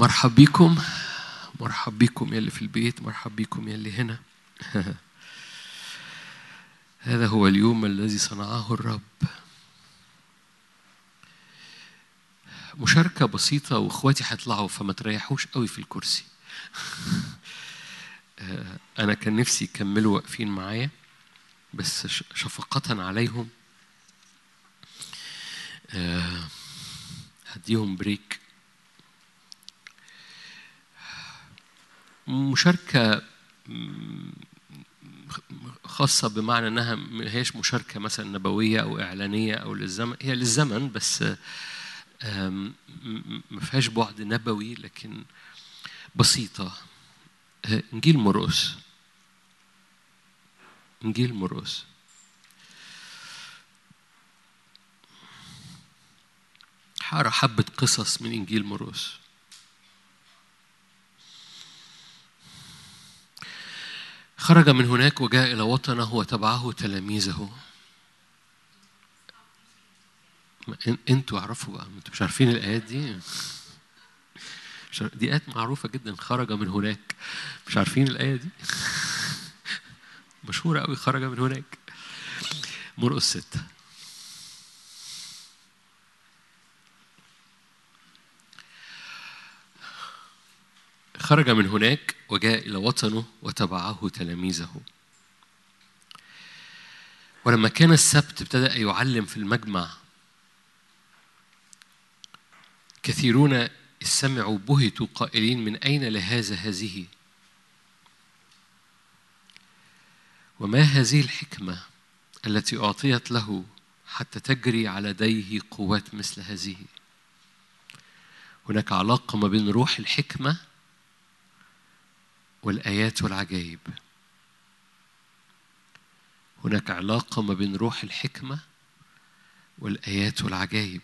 مرحب بيكم مرحب بيكم يلي في البيت مرحب بيكم يلي هنا هذا هو اليوم الذي صنعه الرب مشاركة بسيطة واخواتي هيطلعوا فما تريحوش قوي في الكرسي أنا كان نفسي يكملوا واقفين معايا بس شفقة عليهم هديهم بريك مشاركة خاصة بمعنى أنها ما هيش مشاركة مثلا نبوية أو إعلانية أو للزمن هي للزمن بس ما فيهاش بعد نبوي لكن بسيطة إنجيل مرقس إنجيل مرقس هقرا حبة قصص من إنجيل مرقس خرج من هناك وجاء إلى وطنه وتبعه تلاميذه انتوا اعرفوا بقى انتوا مش عارفين الايات دي دي ايات معروفه جدا خرج من هناك مش عارفين الايه دي مشهوره قوي خرج من هناك مرقس ستة خرج من هناك وجاء إلى وطنه وتبعه تلاميذه ولما كان السبت ابتدأ يعلم في المجمع كثيرون استمعوا بهتوا قائلين من أين لهذا هذه وما هذه الحكمة التي أعطيت له حتى تجري على يديه قوات مثل هذه هناك علاقة ما بين روح الحكمة والآيات والعجائب هناك علاقة ما بين روح الحكمة والآيات والعجائب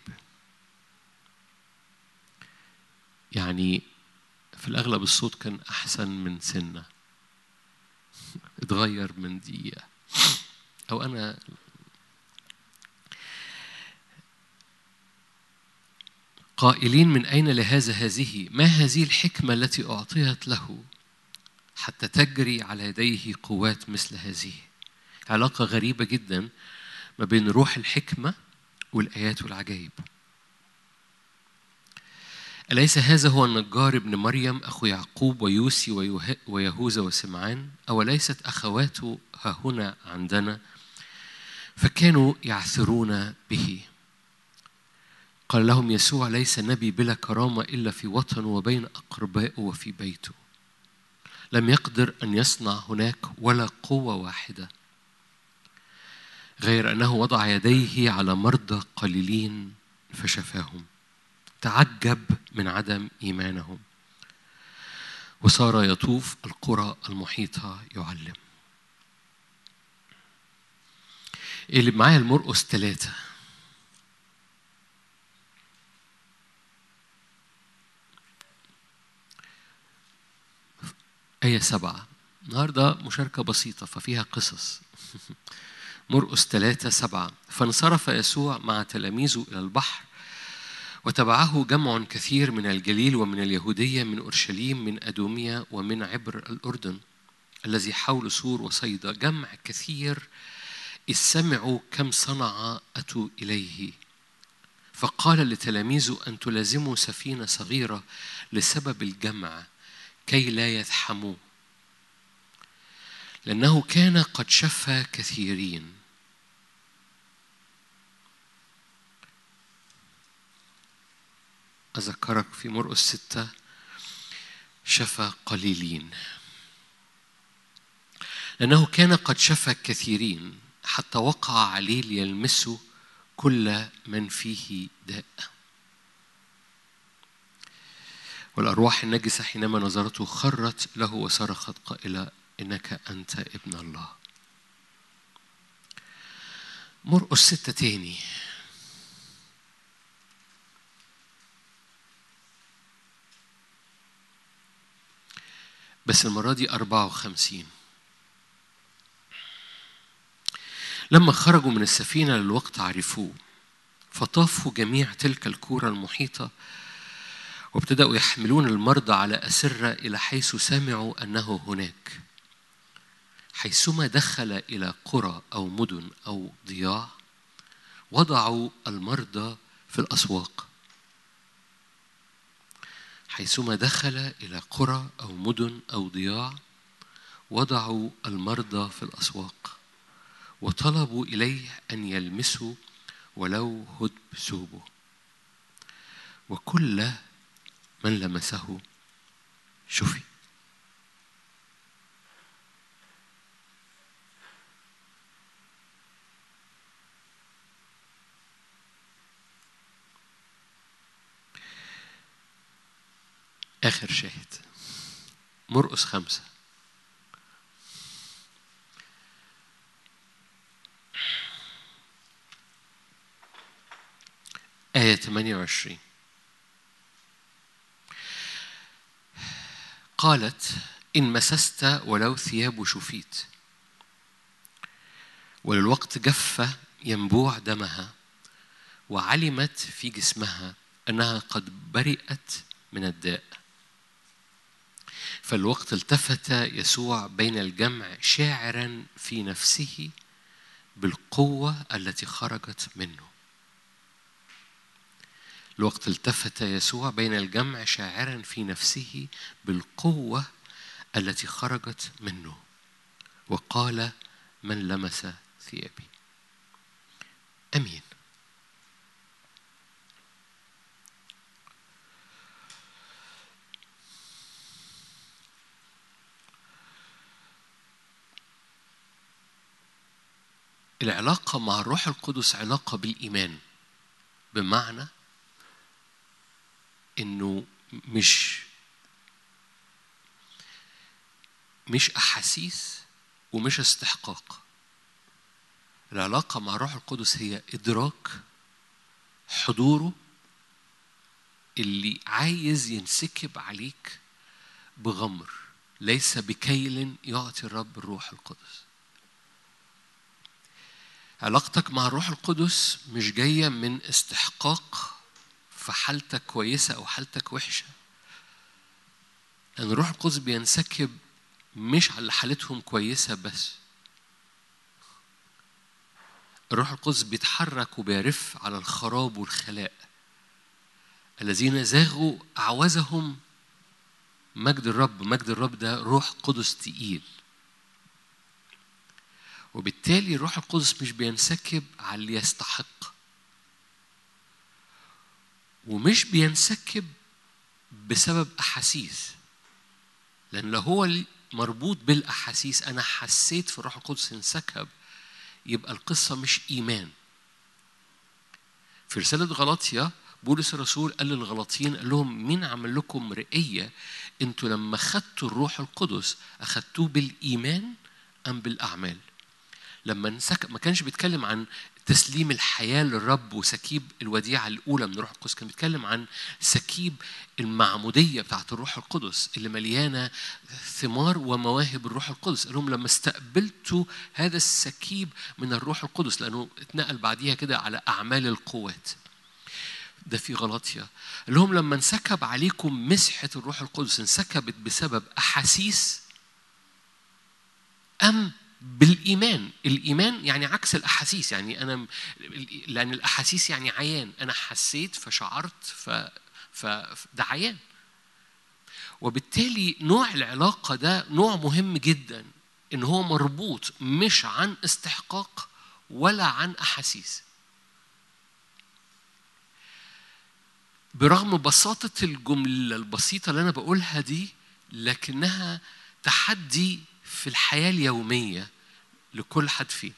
يعني في الأغلب الصوت كان أحسن من سنة اتغير من دقيقة أو أنا قائلين من أين لهذا هذه ما هذه الحكمة التي أعطيت له حتى تجري على يديه قوات مثل هذه علاقة غريبة جدا ما بين روح الحكمة والآيات والعجائب أليس هذا هو النجار ابن مريم أخو يعقوب ويوسي ويهوذا وسمعان أوليست أخواته ها هنا عندنا فكانوا يعثرون به قال لهم يسوع ليس نبي بلا كرامة إلا في وطن وبين أقربائه وفي بيته لم يقدر أن يصنع هناك ولا قوة واحدة غير أنه وضع يديه على مرضى قليلين فشفاهم تعجب من عدم إيمانهم وصار يطوف القرى المحيطة يعلم اللي معايا المرقس ثلاثة آية سبعة النهاردة مشاركة بسيطة ففيها قصص مرقس ثلاثة سبعة فانصرف يسوع مع تلاميذه إلى البحر وتبعه جمع كثير من الجليل ومن اليهودية من أورشليم من أدوميا ومن عبر الأردن الذي حول سور وصيدا جمع كثير إذ سمعوا كم صنع أتوا إليه فقال لتلاميذه أن تلازموا سفينة صغيرة لسبب الجمع كي لا يزحموا لأنه كان قد شفى كثيرين أذكرك في مرقس ستة شفى قليلين لأنه كان قد شفى كثيرين حتى وقع عليه ليلمسه كل من فيه داء والأرواح النجسة حينما نظرته خرت له وصرخت قائلة إنك أنت ابن الله مرقس ستة تاني بس المرة دي أربعة وخمسين لما خرجوا من السفينة للوقت عرفوه فطافوا جميع تلك الكورة المحيطة وابتدأوا يحملون المرضى على أسرة إلى حيث سمعوا أنه هناك حيثما دخل إلى قرى أو مدن أو ضياع وضعوا المرضى في الأسواق حيثما دخل إلى قرى أو مدن أو ضياع وضعوا المرضى في الأسواق وطلبوا إليه أن يلمسوا ولو هدب ثوبه وكل من لمسه شفي آخر شاهد مرقس خمسة آية 28 قالت إن مسست ولو ثياب شفيت وللوقت جف ينبوع دمها وعلمت في جسمها أنها قد برئت من الداء فالوقت التفت يسوع بين الجمع شاعرا في نفسه بالقوة التي خرجت منه الوقت التفت يسوع بين الجمع شاعرا في نفسه بالقوة التي خرجت منه وقال من لمس ثيابي امين العلاقة مع الروح القدس علاقة بالإيمان بمعنى إنه مش مش أحاسيس ومش استحقاق العلاقة مع الروح القدس هي إدراك حضوره اللي عايز ينسكب عليك بغمر ليس بكيل يعطي الرب الروح القدس علاقتك مع الروح القدس مش جاية من استحقاق في حالتك كويسة أو حالتك وحشة لأن الروح القدس بينسكب مش على حالتهم كويسة بس الروح القدس بيتحرك وبيرف على الخراب والخلاء الذين زاغوا أعوزهم مجد الرب مجد الرب ده روح قدس تقيل وبالتالي الروح القدس مش بينسكب على اللي يستحق ومش بينسكب بسبب أحاسيس لأن لو هو مربوط بالأحاسيس أنا حسيت في الروح القدس انسكب يبقى القصة مش إيمان في رسالة غلاطيا بولس الرسول قال للغلاطيين قال لهم مين عمل لكم رئية انتوا لما خدتوا الروح القدس أخدتوه بالإيمان أم بالأعمال لما انسك ما كانش بيتكلم عن تسليم الحياة للرب وسكيب الوديعة الأولى من الروح القدس كان بيتكلم عن سكيب المعمودية بتاعت الروح القدس اللي مليانة ثمار ومواهب الروح القدس قال لهم لما استقبلتوا هذا السكيب من الروح القدس لأنه اتنقل بعديها كده على أعمال القوات ده في غلطية قال لهم لما انسكب عليكم مسحة الروح القدس انسكبت بسبب أحاسيس أم بالإيمان الإيمان يعني عكس الأحاسيس يعني أنا لأن الأحاسيس يعني عيان أنا حسيت فشعرت ف فده عيان وبالتالي نوع العلاقة ده نوع مهم جدا إن هو مربوط مش عن استحقاق ولا عن أحاسيس برغم بساطة الجملة البسيطة اللي أنا بقولها دي لكنها تحدي في الحياة اليومية لكل حد فينا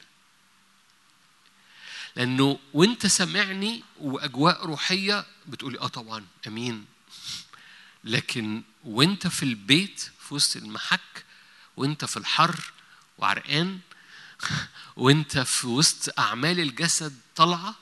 لأنه وأنت سامعني وأجواء روحية بتقولي آه طبعا أمين لكن وأنت في البيت في وسط المحك وأنت في الحر وعرقان وأنت في وسط أعمال الجسد طالعة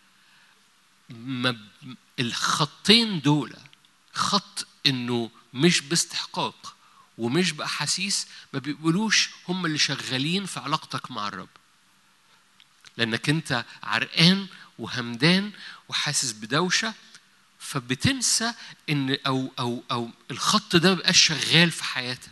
الخطين دول خط إنه مش باستحقاق ومش بأحاسيس ما بيقولوش هم اللي شغالين في علاقتك مع الرب لأنك أنت عرقان وهمدان وحاسس بدوشة فبتنسى ان او او او الخط ده ما بيبقاش شغال في حياتك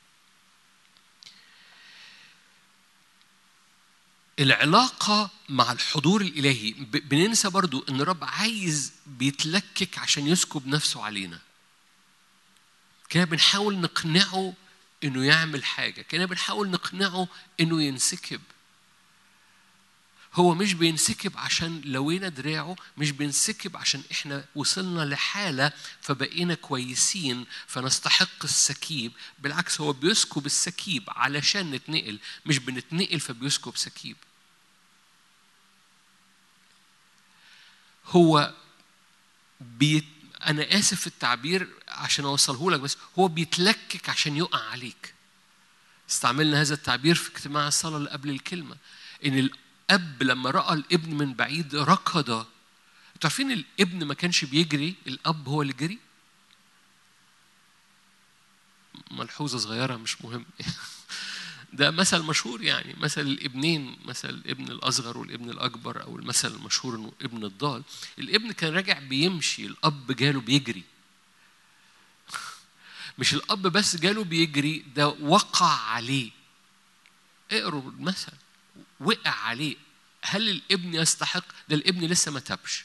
العلاقة مع الحضور الإلهي ب- بننسى برضو إن الرب عايز بيتلكك عشان يسكب نفسه علينا كده بنحاول نقنعه إنه يعمل حاجة كده بنحاول نقنعه إنه ينسكب هو مش بينسكب عشان لوينا دراعه مش بينسكب عشان احنا وصلنا لحالة فبقينا كويسين فنستحق السكيب بالعكس هو بيسكب السكيب علشان نتنقل مش بنتنقل فبيسكب سكيب هو بيت انا اسف في التعبير عشان اوصله لك بس هو بيتلكك عشان يقع عليك استعملنا هذا التعبير في اجتماع الصلاه اللي قبل الكلمه ان الاب لما راى الابن من بعيد ركض انتوا عارفين الابن ما كانش بيجري الاب هو اللي جري ملحوظه صغيره مش مهم ده مثل مشهور يعني مثل الابنين مثل الابن الاصغر والابن الاكبر او المثل المشهور انه ابن الضال الابن كان راجع بيمشي الاب جاله بيجري مش الاب بس جاله بيجري ده وقع عليه اقروا المثل وقع عليه هل الابن يستحق ده الابن لسه ما تابش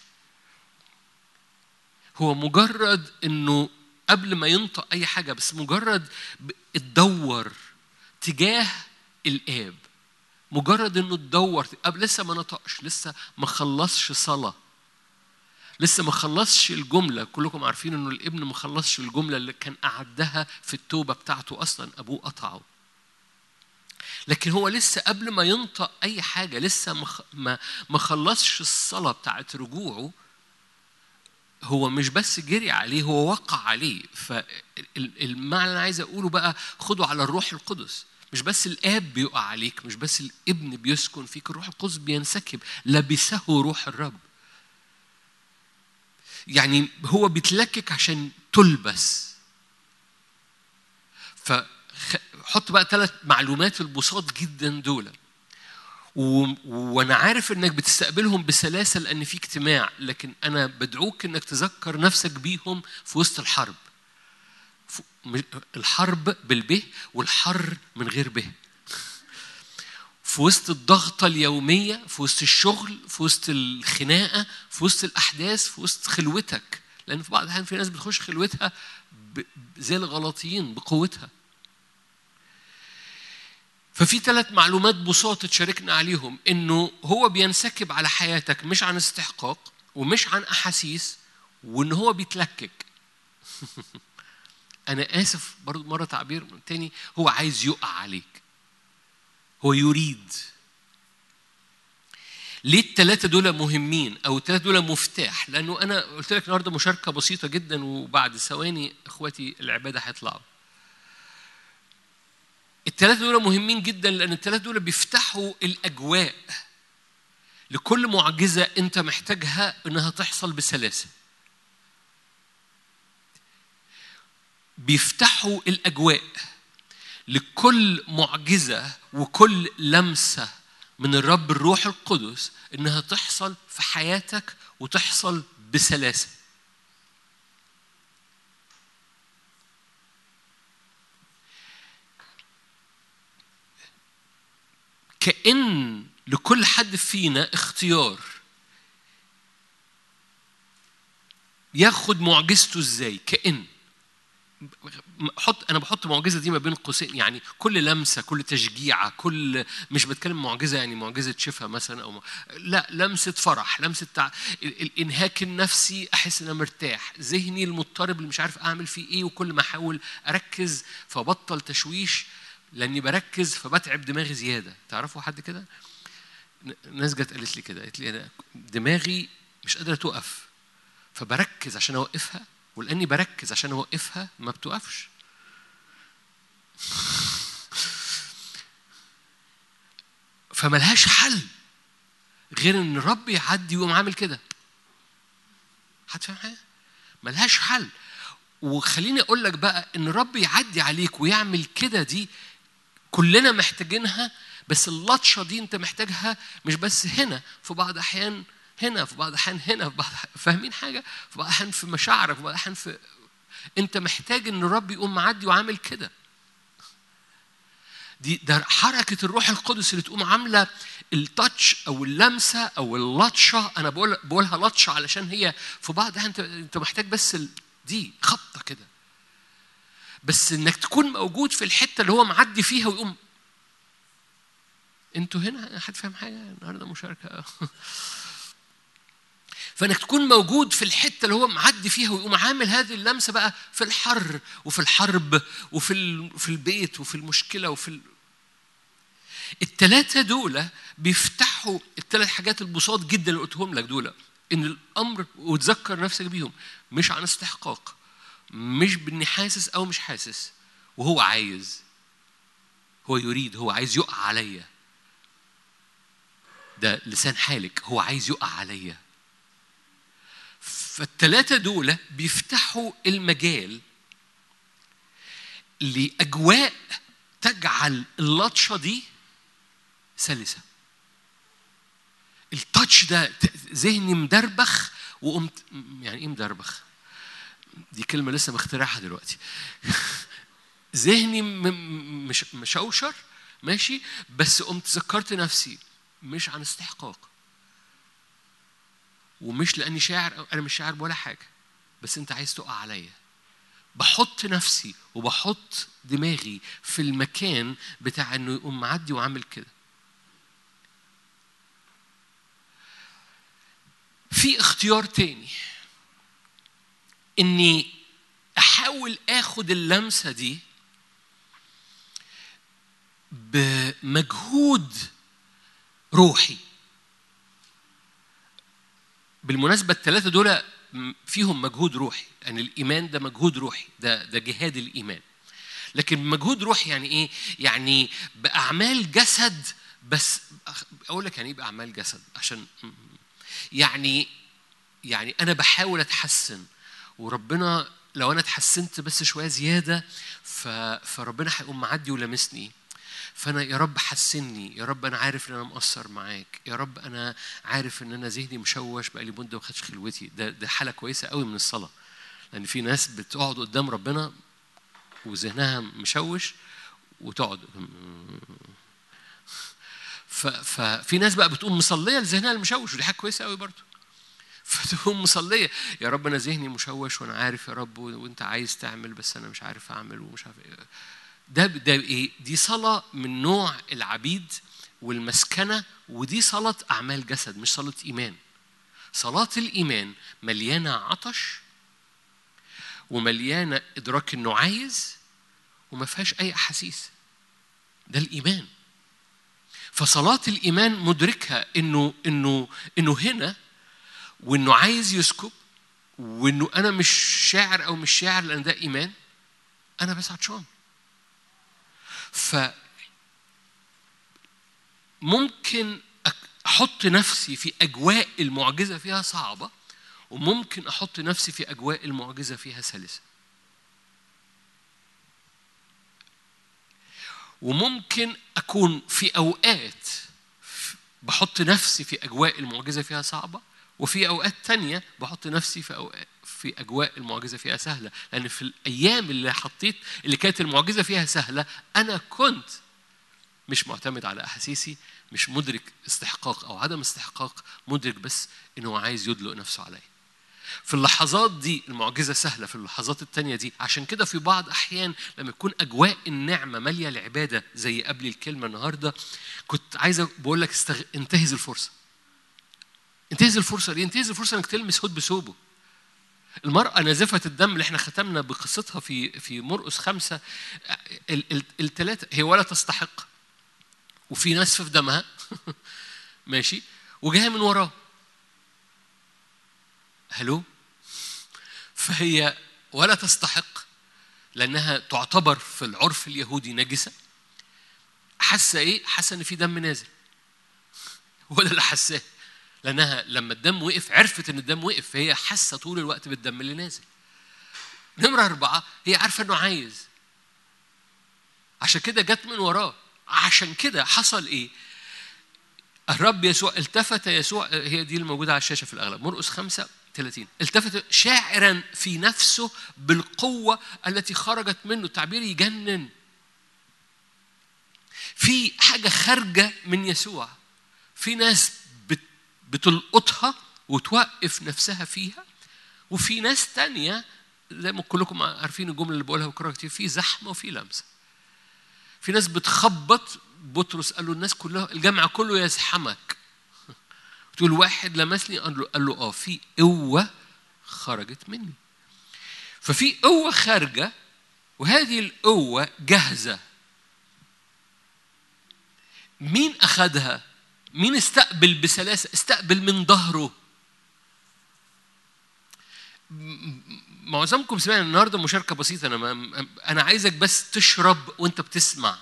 هو مجرد انه قبل ما ينطق اي حاجه بس مجرد اتدور تجاه الاب مجرد انه تدور قبل لسه ما نطقش لسه ما خلصش صلاه لسه ما خلصش الجملة كلكم عارفين انه الابن ما خلصش الجملة اللي كان أعدها في التوبة بتاعته أصلا أبوه قطعه لكن هو لسه قبل ما ينطق أي حاجة لسه ما ما ما خلصش الصلاة بتاعت رجوعه هو مش بس جري عليه هو وقع عليه فالمعنى اللي انا عايز اقوله بقى خده على الروح القدس مش بس الاب بيقع عليك مش بس الابن بيسكن فيك الروح القدس بينسكب لبسه روح الرب يعني هو بيتلكك عشان تلبس فحط بقى ثلاث معلومات البساط جدا دول و... وانا عارف انك بتستقبلهم بسلاسه لان في اجتماع لكن انا بدعوك انك تذكر نفسك بيهم في وسط الحرب ف... الحرب بالبه والحر من غير به في وسط الضغطة اليومية في وسط الشغل في وسط الخناقة في وسط الأحداث في وسط خلوتك لأن في بعض الأحيان في ناس بتخش خلوتها ب... زي الغلاطيين بقوتها ففي ثلاث معلومات بساط تشاركنا عليهم انه هو بينسكب على حياتك مش عن استحقاق ومش عن احاسيس وان هو بيتلكك انا اسف برضو مره تعبير تاني هو عايز يقع عليك هو يريد ليه الثلاثة دول مهمين أو الثلاثة دول مفتاح؟ لأنه أنا قلت لك النهاردة مشاركة بسيطة جدا وبعد ثواني إخواتي العبادة هيطلعوا. الثلاثة دول مهمين جدا لأن الثلاثة دول بيفتحوا الأجواء لكل معجزة أنت محتاجها إنها تحصل بسلاسة. بيفتحوا الأجواء لكل معجزة وكل لمسة من الرب الروح القدس إنها تحصل في حياتك وتحصل بسلاسة. كأن لكل حد فينا اختيار ياخد معجزته ازاي كأن حط انا بحط معجزه دي ما بين قوسين يعني كل لمسه كل تشجيعه كل مش بتكلم معجزه يعني معجزه شفاء مثلا او لا لمسه فرح لمسه تع... الانهاك النفسي احس ان انا مرتاح ذهني المضطرب اللي مش عارف اعمل فيه ايه وكل ما احاول اركز فبطل تشويش لاني بركز فبتعب دماغي زياده تعرفوا حد كده ناس جت قالت لي كده قالت لي انا دماغي مش قادره توقف فبركز عشان اوقفها ولاني بركز عشان اوقفها ما بتوقفش فملهاش حل غير ان الرب يعدي ويقوم عامل كده حد فاهم حاجه ملهاش حل وخليني اقول لك بقى ان الرب يعدي عليك ويعمل كده دي كلنا محتاجينها بس اللطشه دي انت محتاجها مش بس هنا في بعض احيان هنا في بعض الاحيان هنا في بعض فاهمين حاجه في بعض الاحيان في مشاعرك في بعض الاحيان في انت محتاج ان الرب يقوم معدي وعامل كده دي ده حركه الروح القدس اللي تقوم عامله التاتش او اللمسه او اللطشه انا بقول بقولها لطشه علشان هي في بعض انت انت محتاج بس دي خبطه كده بس انك تكون موجود في الحته اللي هو معدي فيها ويقوم انتوا هنا حد فاهم حاجه النهارده مشاركه فانك تكون موجود في الحته اللي هو معدي فيها ويقوم عامل هذه اللمسه بقى في الحر وفي الحرب وفي في البيت وفي المشكله وفي ال... الثلاثه دول بيفتحوا الثلاث حاجات البساط جدا اللي قلتهم لك دول ان الامر وتذكر نفسك بيهم مش عن استحقاق مش باني حاسس او مش حاسس وهو عايز هو يريد هو عايز يقع عليا ده لسان حالك هو عايز يقع عليا فالثلاثة دول بيفتحوا المجال لأجواء تجعل اللطشة دي سلسة التاتش ده ذهني مدربخ وقمت يعني ايه مدربخ؟ دي كلمة لسه مخترعها دلوقتي ذهني مش مشوشر ماشي بس قمت ذكرت نفسي مش عن استحقاق ومش لاني شاعر انا مش شاعر ولا حاجه بس انت عايز تقع عليا بحط نفسي وبحط دماغي في المكان بتاع انه يقوم معدي وعامل كده في اختيار تاني اني احاول اخد اللمسه دي بمجهود روحي بالمناسبة الثلاثة دول فيهم مجهود روحي يعني الإيمان ده مجهود روحي ده ده جهاد الإيمان لكن مجهود روحي يعني إيه؟ يعني بأعمال جسد بس أقول لك يعني إيه بأعمال جسد عشان يعني يعني أنا بحاول أتحسن وربنا لو أنا اتحسنت بس شوية زيادة فربنا هيقوم معدي ولامسني فانا يا رب حسني يا رب انا عارف ان انا مقصر معاك يا رب انا عارف ان انا ذهني مشوش بقى لي مده ما خدش خلوتي ده ده حاله كويسه قوي من الصلاه لان في ناس بتقعد قدام ربنا وذهنها مشوش وتقعد ففي ناس بقى بتقوم مصليه لذهنها المشوش ودي حاجه كويسه قوي برضه فتقوم مصليه يا رب انا ذهني مشوش وانا عارف يا رب وانت عايز تعمل بس انا مش عارف اعمل ومش عارف ايه ده ده ايه؟ دي صلاة من نوع العبيد والمسكنة ودي صلاة أعمال جسد مش صلاة إيمان. صلاة الإيمان مليانة عطش ومليانة إدراك إنه عايز وما فيهاش أي أحاسيس. ده الإيمان. فصلاة الإيمان مدركها إنه إنه إنه هنا وإنه عايز يسكب وإنه أنا مش شاعر أو مش شاعر لأن ده إيمان أنا بس عطشان. ف ممكن احط نفسي في اجواء المعجزه فيها صعبه وممكن احط نفسي في اجواء المعجزه فيها سلسه وممكن اكون في اوقات بحط نفسي في اجواء المعجزه فيها صعبه وفي اوقات تانية بحط نفسي في أوقات في اجواء المعجزه فيها سهله لان في الايام اللي حطيت اللي كانت المعجزه فيها سهله انا كنت مش معتمد على احاسيسي مش مدرك استحقاق او عدم استحقاق مدرك بس انه عايز يدلق نفسه عليا في اللحظات دي المعجزة سهلة في اللحظات التانية دي عشان كده في بعض أحيان لما يكون أجواء النعمة مالية العبادة زي قبل الكلمة النهاردة كنت عايز بقول لك استغ... انتهز الفرصة انتهز الفرصة ليه؟ انتهز الفرصة انك تلمس هود بثوبه المرأة نازفة الدم اللي احنا ختمنا بقصتها في في مرقس خمسة الثلاثة هي ولا تستحق وفي نسف في دمها ماشي وجاية من وراه هلو فهي ولا تستحق لأنها تعتبر في العرف اليهودي نجسة حاسة إيه؟ حاسة إن في دم نازل ولا اللي حاساه لأنها لما الدم وقف عرفت إن الدم وقف فهي حاسة طول الوقت بالدم اللي نازل. نمرة أربعة هي عارفة إنه عايز. عشان كده جت من وراه. عشان كده حصل إيه؟ الرب يسوع التفت يسوع هي دي الموجودة على الشاشة في الأغلب مرقس خمسة 30 التفت شاعرا في نفسه بالقوة التي خرجت منه التعبير يجنن في حاجة خارجة من يسوع في ناس بتلقطها وتوقف نفسها فيها وفي ناس تانية زي ما كلكم عارفين الجملة اللي بقولها بكرة كتير في زحمة وفي لمسة في ناس بتخبط بطرس قال له الناس كلها الجامع كله يزحمك تقول واحد لمسني قال له قال له اه في قوة خرجت مني ففي قوة خارجة وهذه القوة جاهزة مين أخذها؟ مين استقبل بسلاسة؟ استقبل من ظهره معظمكم سمعنا النهارده مشاركة بسيطة أنا أنا عايزك بس تشرب وأنت بتسمع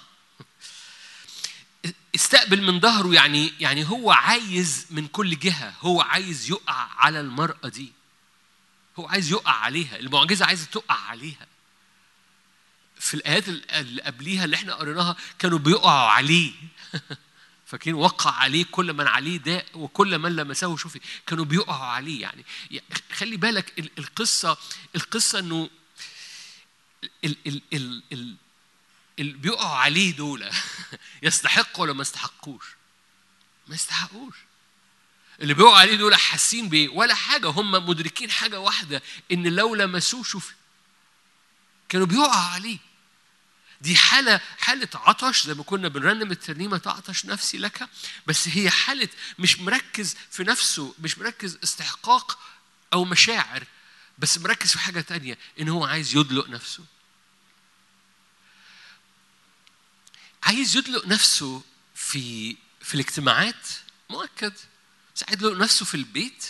استقبل من ظهره يعني يعني هو عايز من كل جهه هو عايز يقع على المراه دي هو عايز يقع عليها المعجزه عايزه تقع عليها في الايات اللي قبليها اللي احنا قريناها كانوا بيقعوا عليه فاكرين وقع عليه كل من عليه داء وكل من لمسه شوفي كانوا بيقعوا عليه يعني خلي بالك القصه القصه انه ال ال ال ال اللي بيقعوا عليه دول يستحقوا ولا ما يستحقوش؟ ما يستحقوش. اللي بيقعوا عليه دول حاسين بايه؟ ولا حاجه هم مدركين حاجه واحده ان لو لمسوه شوف كانوا بيقعوا عليه. دي حالة حالة عطش زي ما كنا بنرنم الترنيمة تعطش نفسي لك بس هي حالة مش مركز في نفسه مش مركز استحقاق أو مشاعر بس مركز في حاجة تانية إن هو عايز يدلق نفسه عايز يدلق نفسه في في الاجتماعات مؤكد بس عايز يدلق نفسه في البيت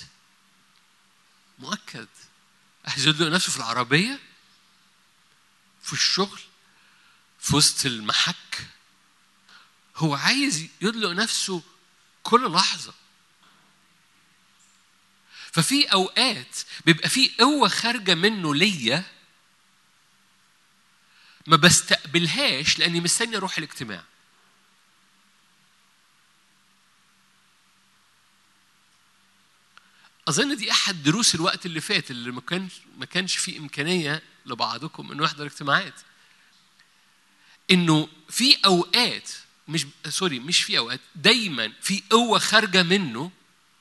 مؤكد عايز يدلق نفسه في العربية في الشغل في وسط المحك هو عايز يدلق نفسه كل لحظة ففي أوقات بيبقى في قوة خارجة منه ليا ما بستقبلهاش لاني مستني اروح الاجتماع اظن دي احد دروس الوقت اللي فات اللي ما كانش ما كانش في امكانيه لبعضكم انه يحضر اجتماعات انه في اوقات مش سوري مش في اوقات دايما في قوه خارجه منه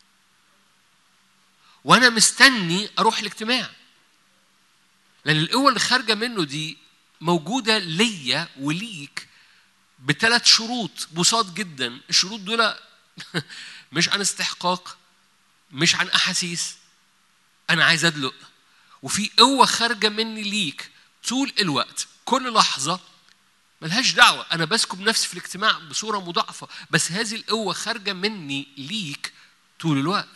وانا مستني اروح الاجتماع لان القوه اللي خارجه منه دي موجودة ليا وليك بثلاث شروط بساط جدا الشروط دول مش عن استحقاق مش عن أحاسيس أنا عايز أدلق وفي قوة خارجة مني ليك طول الوقت كل لحظة ملهاش دعوة أنا بسكب نفسي في الاجتماع بصورة مضاعفة بس هذه القوة خارجة مني ليك طول الوقت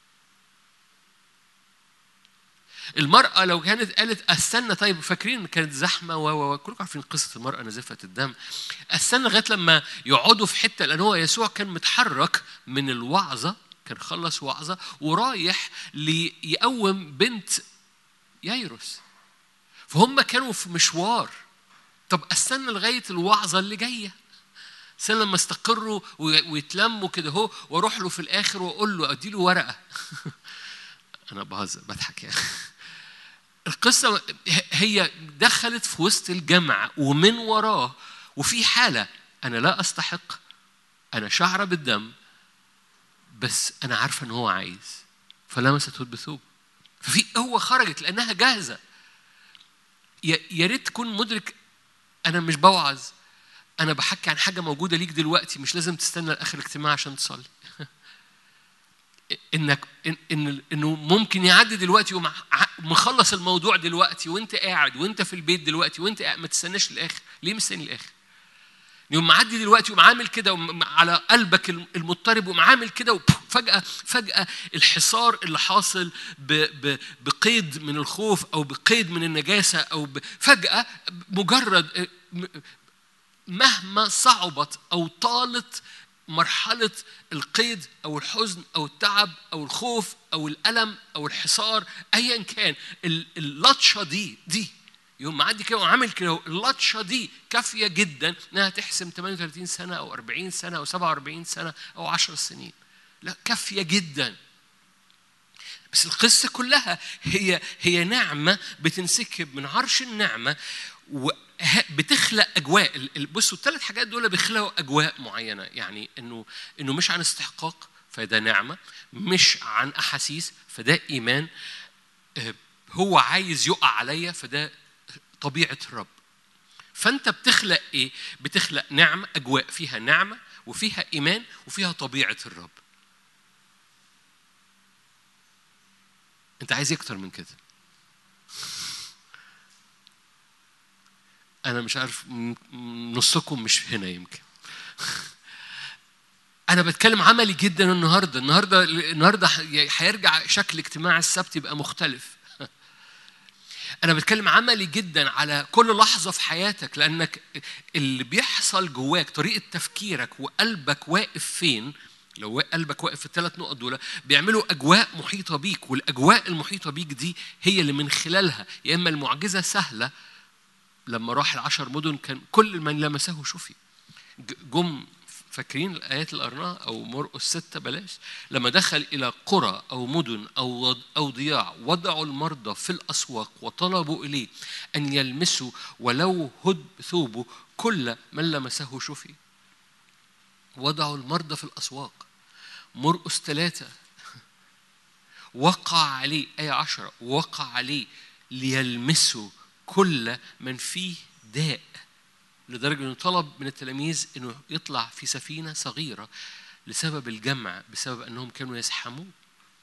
المرأة لو كانت قالت استنى طيب فاكرين كانت زحمة و كلكم عارفين قصة المرأة نزفة الدم استنى لغاية لما يقعدوا في حتة لأن هو يسوع كان متحرك من الوعظة كان خلص وعظة ورايح ليقوم بنت يايروس فهم كانوا في مشوار طب استنى لغاية الوعظة اللي جاية استنى لما استقروا ويتلموا كده هو واروح له في الاخر واقول له ادي له ورقه انا بهزر بضحك يعني القصة هي دخلت في وسط الجمع ومن وراه وفي حالة أنا لا أستحق أنا شعرة بالدم بس أنا عارفة إن هو عايز فلمسته بثوب ففي قوة خرجت لأنها جاهزة يا ريت تكون مدرك أنا مش بوعظ أنا بحكي عن حاجة موجودة ليك دلوقتي مش لازم تستنى لآخر الاجتماع عشان تصلي انك إن انه ممكن يعدي دلوقتي ومخلص الموضوع دلوقتي وانت قاعد وانت في البيت دلوقتي وانت قاعد ما تستناش الاخر ليه مستني الاخر يوم معدي دلوقتي ومعامل كده على قلبك المضطرب ومعامل كده وفجأة فجأة الحصار اللي حاصل بقيد من الخوف أو بقيد من النجاسة أو فجأة مجرد مهما صعبت أو طالت مرحلة القيد أو الحزن أو التعب أو الخوف أو الألم أو الحصار أيا كان اللطشة دي دي يوم معدي كده وعامل كده اللطشه دي كافيه جدا انها تحسم 38 سنه او 40 سنه او 47 سنه او 10 سنين لا كافيه جدا بس القصه كلها هي هي نعمه بتنسكب من عرش النعمه وبتخلق اجواء ال- ال- بصوا الثلاث حاجات دول بيخلقوا اجواء معينه يعني انه انه مش عن استحقاق فده نعمه مش عن احاسيس فده ايمان آه، هو عايز يقع عليا فده طبيعه الرب فانت بتخلق ايه بتخلق نعمه اجواء فيها نعمه وفيها ايمان وفيها طبيعه الرب انت عايز إيه اكتر من كده انا مش عارف م- م- نصكم مش هنا يمكن انا بتكلم عملي جدا النهارده النهارده النهارده ح- هيرجع شكل اجتماع السبت يبقى مختلف انا بتكلم عملي جدا على كل لحظه في حياتك لانك اللي بيحصل جواك طريقه تفكيرك وقلبك واقف فين لو قلبك واقف في الثلاث نقط دول بيعملوا اجواء محيطه بيك والاجواء المحيطه بيك دي هي اللي من خلالها يا اما المعجزه سهله لما راح العشر مدن كان كل من لمسه شفي ج- جم فاكرين الآيات اللي قرناها أو مرقس ستة بلاش لما دخل إلى قرى أو مدن أو أو ضياع وضعوا المرضى في الأسواق وطلبوا إليه أن يلمسوا ولو هد ثوبه كل من لمسه شفي وضعوا المرضى في الأسواق مرقس ثلاثة وقع عليه آية عشرة وقع عليه ليلمسوا كل من فيه داء لدرجة أنه طلب من التلاميذ أنه يطلع في سفينة صغيرة لسبب الجمع بسبب أنهم كانوا يزحمون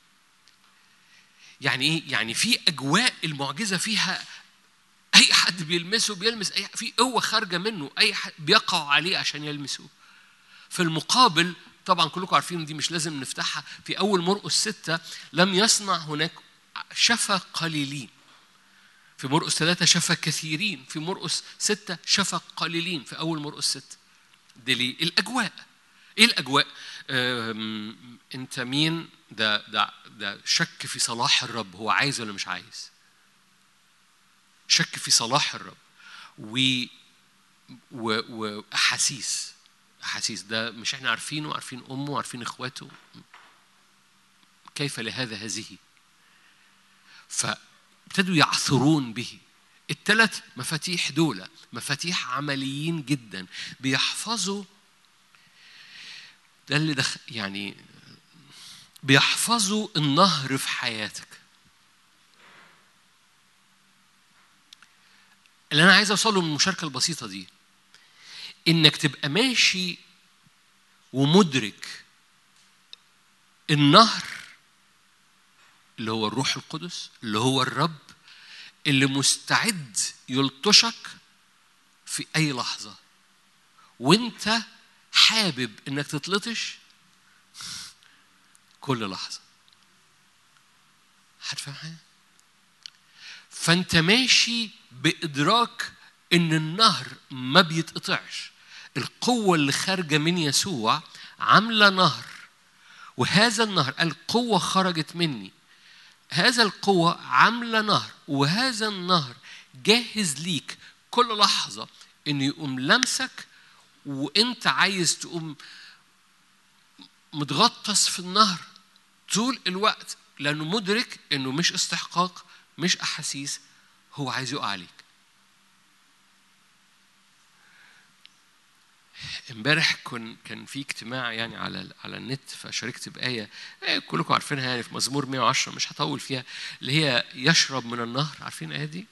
يعني إيه؟ يعني في أجواء المعجزة فيها أي حد بيلمسه بيلمس أي في قوة خارجة منه أي حد بيقع عليه عشان يلمسوه في المقابل طبعا كلكم عارفين دي مش لازم نفتحها في أول مرقس ستة لم يصنع هناك شفى قليلين في مرقس ثلاثة شفى كثيرين في مرقس ستة شفى قليلين في أول مرقس ستة دي ليه؟ الأجواء إيه الأجواء؟ أم، أنت مين؟ ده ده ده شك في صلاح الرب هو عايز ولا مش عايز؟ شك في صلاح الرب و و وأحاسيس أحاسيس ده مش احنا عارفينه عارفين أمه عارفين إخواته كيف لهذا هذه فابتدوا يعثرون به الثلاث مفاتيح دول مفاتيح عمليين جدا بيحفظوا ده اللي دخ يعني بيحفظوا النهر في حياتك اللي انا عايز اوصله من المشاركه البسيطه دي انك تبقى ماشي ومدرك النهر اللي هو الروح القدس اللي هو الرب اللي مستعد يلطشك في اي لحظه وانت حابب انك تتلطش كل لحظه هتفهم حاجه فانت ماشي بادراك ان النهر ما بيتقطعش القوه اللي خارجه من يسوع عامله نهر وهذا النهر القوه خرجت مني هذا القوة عاملة نهر وهذا النهر جاهز ليك كل لحظة إنه يقوم لمسك وأنت عايز تقوم متغطس في النهر طول الوقت لأنه مدرك إنه مش استحقاق مش أحاسيس هو عايز يقع عليك امبارح كن كان في اجتماع يعني على على النت فشاركت بآية آية كلكم عارفينها يعني في مزمور 110 مش هطول فيها اللي هي يشرب من النهر عارفين الآية دي؟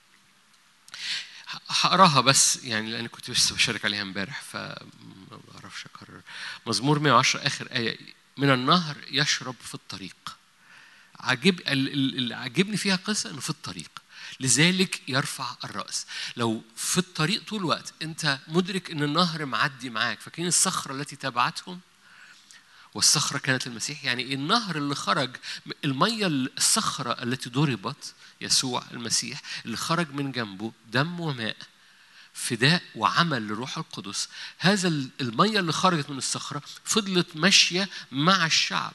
هقراها بس يعني لأن كنت لسه بشارك عليها امبارح فما بعرفش أكرر مزمور 110 آخر آية من النهر يشرب في الطريق عجب اللي عجبني فيها قصة إنه في الطريق لذلك يرفع الرأس لو في الطريق طول الوقت أنت مدرك أن النهر معدي معاك فاكرين الصخرة التي تبعتهم والصخرة كانت المسيح يعني النهر اللي خرج المية الصخرة التي ضربت يسوع المسيح اللي خرج من جنبه دم وماء فداء وعمل لروح القدس هذا المية اللي خرجت من الصخرة فضلت ماشية مع الشعب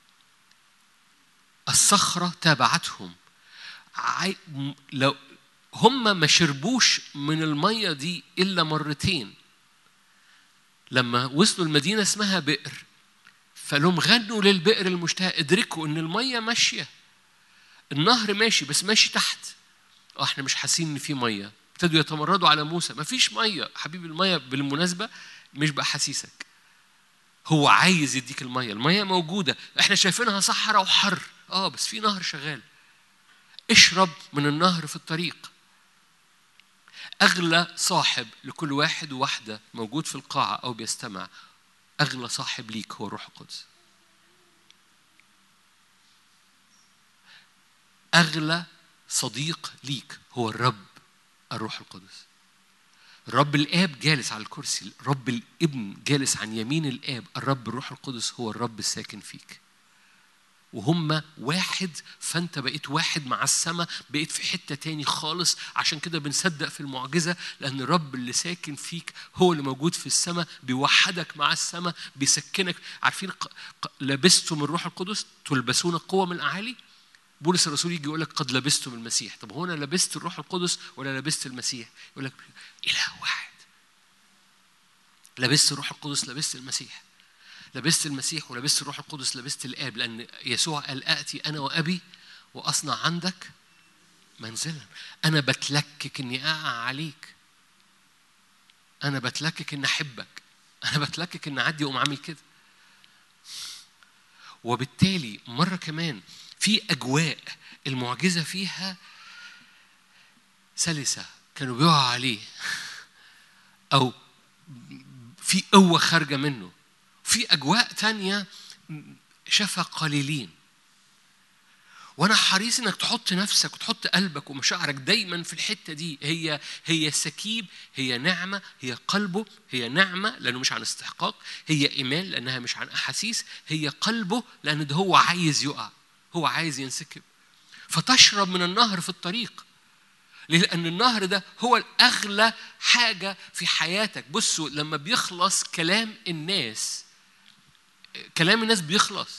الصخرة تابعتهم لو هم ما شربوش من المية دي إلا مرتين لما وصلوا المدينة اسمها بئر فلهم غنوا للبئر المشتهى ادركوا ان المية ماشية النهر ماشي بس ماشي تحت اه احنا مش حاسين ان في مية ابتدوا يتمردوا على موسى ما فيش مية حبيبي المية بالمناسبة مش بأحاسيسك هو عايز يديك المية المية موجودة احنا شايفينها صحراء وحر اه بس في نهر شغال اشرب من النهر في الطريق أغلى صاحب لكل واحد وواحدة موجود في القاعة أو بيستمع أغلى صاحب ليك هو الروح القدس أغلى صديق ليك هو الرب الروح القدس الرب الآب جالس على الكرسي الرب الابن جالس عن يمين الآب الرب الروح القدس هو الرب الساكن فيك وهم واحد فانت بقيت واحد مع السماء بقيت في حته تاني خالص عشان كده بنصدق في المعجزه لان الرب اللي ساكن فيك هو اللي موجود في السماء بيوحدك مع السماء بيسكنك عارفين لبستم الروح القدس تلبسون قوه من الاعالي بولس الرسول يجي يقول لك قد لبستم المسيح طب هو انا لبست الروح القدس ولا لبست المسيح يقول لك اله واحد لبست الروح القدس لبست المسيح لبست المسيح ولبست الروح القدس لبست الاب لان يسوع قال اتي انا وابي واصنع عندك منزلا انا بتلكك اني اقع عليك انا بتلكك ان احبك انا بتلكك ان اعدي واقوم عامل كده وبالتالي مره كمان في اجواء المعجزه فيها سلسه كانوا بيقعوا عليه او في قوه خارجه منه في أجواء تانية شافها قليلين وانا حريص انك تحط نفسك وتحط قلبك ومشاعرك دايما في الحته دي هي هي سكيب هي نعمه هي قلبه هي نعمه لانه مش عن استحقاق هي ايمان لانها مش عن احاسيس هي قلبه لان ده هو عايز يقع هو عايز ينسكب فتشرب من النهر في الطريق لأن النهر ده هو الأغلى حاجة في حياتك بصوا لما بيخلص كلام الناس كلام الناس بيخلص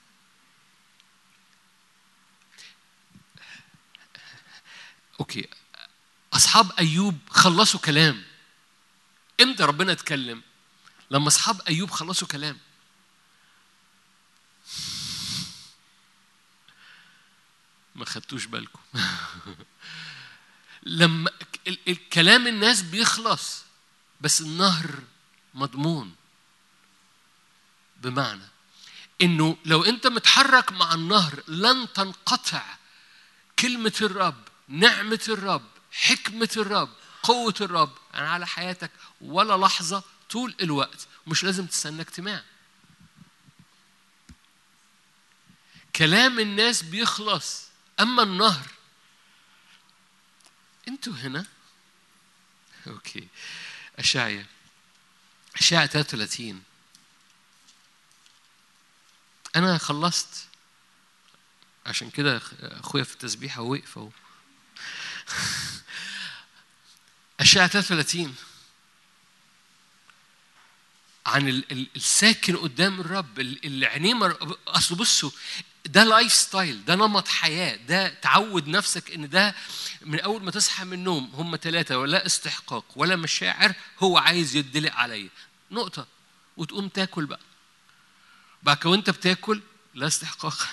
اوكي اصحاب ايوب خلصوا كلام امتى ربنا اتكلم لما اصحاب ايوب خلصوا كلام ما خدتوش بالكم لما الكلام الناس بيخلص بس النهر مضمون بمعنى انه لو انت متحرك مع النهر لن تنقطع كلمه الرب نعمه الرب حكمه الرب قوه الرب على حياتك ولا لحظه طول الوقت مش لازم تستنى اجتماع كلام الناس بيخلص اما النهر انتوا هنا اوكي اشعيا اشعيا 33 انا خلصت عشان كده اخويا في التسبيحه وقف اهو اشعيا 33 عن الساكن قدام الرب اللي عينيه مر... اصل بصوا ده لايف ستايل ده نمط حياه ده تعود نفسك ان ده من اول ما تصحى من النوم هم ثلاثه ولا استحقاق ولا مشاعر هو عايز يدلق عليا نقطه وتقوم تاكل بقى بعد وانت بتاكل لا استحقاق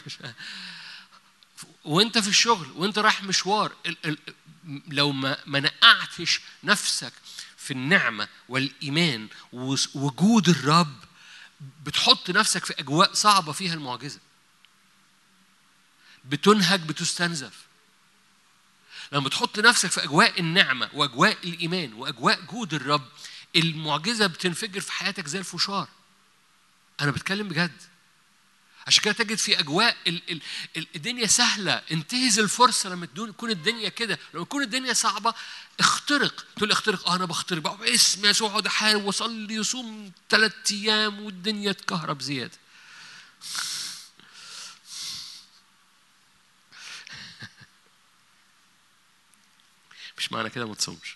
وانت في الشغل وانت رايح مشوار لو ما ما نقعتش نفسك في النعمه والايمان ووجود الرب بتحط نفسك في اجواء صعبه فيها المعجزه بتنهج بتستنزف لما تحط نفسك في اجواء النعمه واجواء الايمان واجواء جود الرب المعجزه بتنفجر في حياتك زي الفشار انا بتكلم بجد عشان كده تجد في اجواء ال ال ال الدنيا سهله انتهز الفرصه لما تكون الدنيا كده لما تكون الدنيا صعبه اخترق تقول اخترق اه انا بخترق بقى باسم يسوع اقعد احارب واصلي وصوم ثلاث ايام والدنيا تكهرب زياده مش معنى كده ما تصومش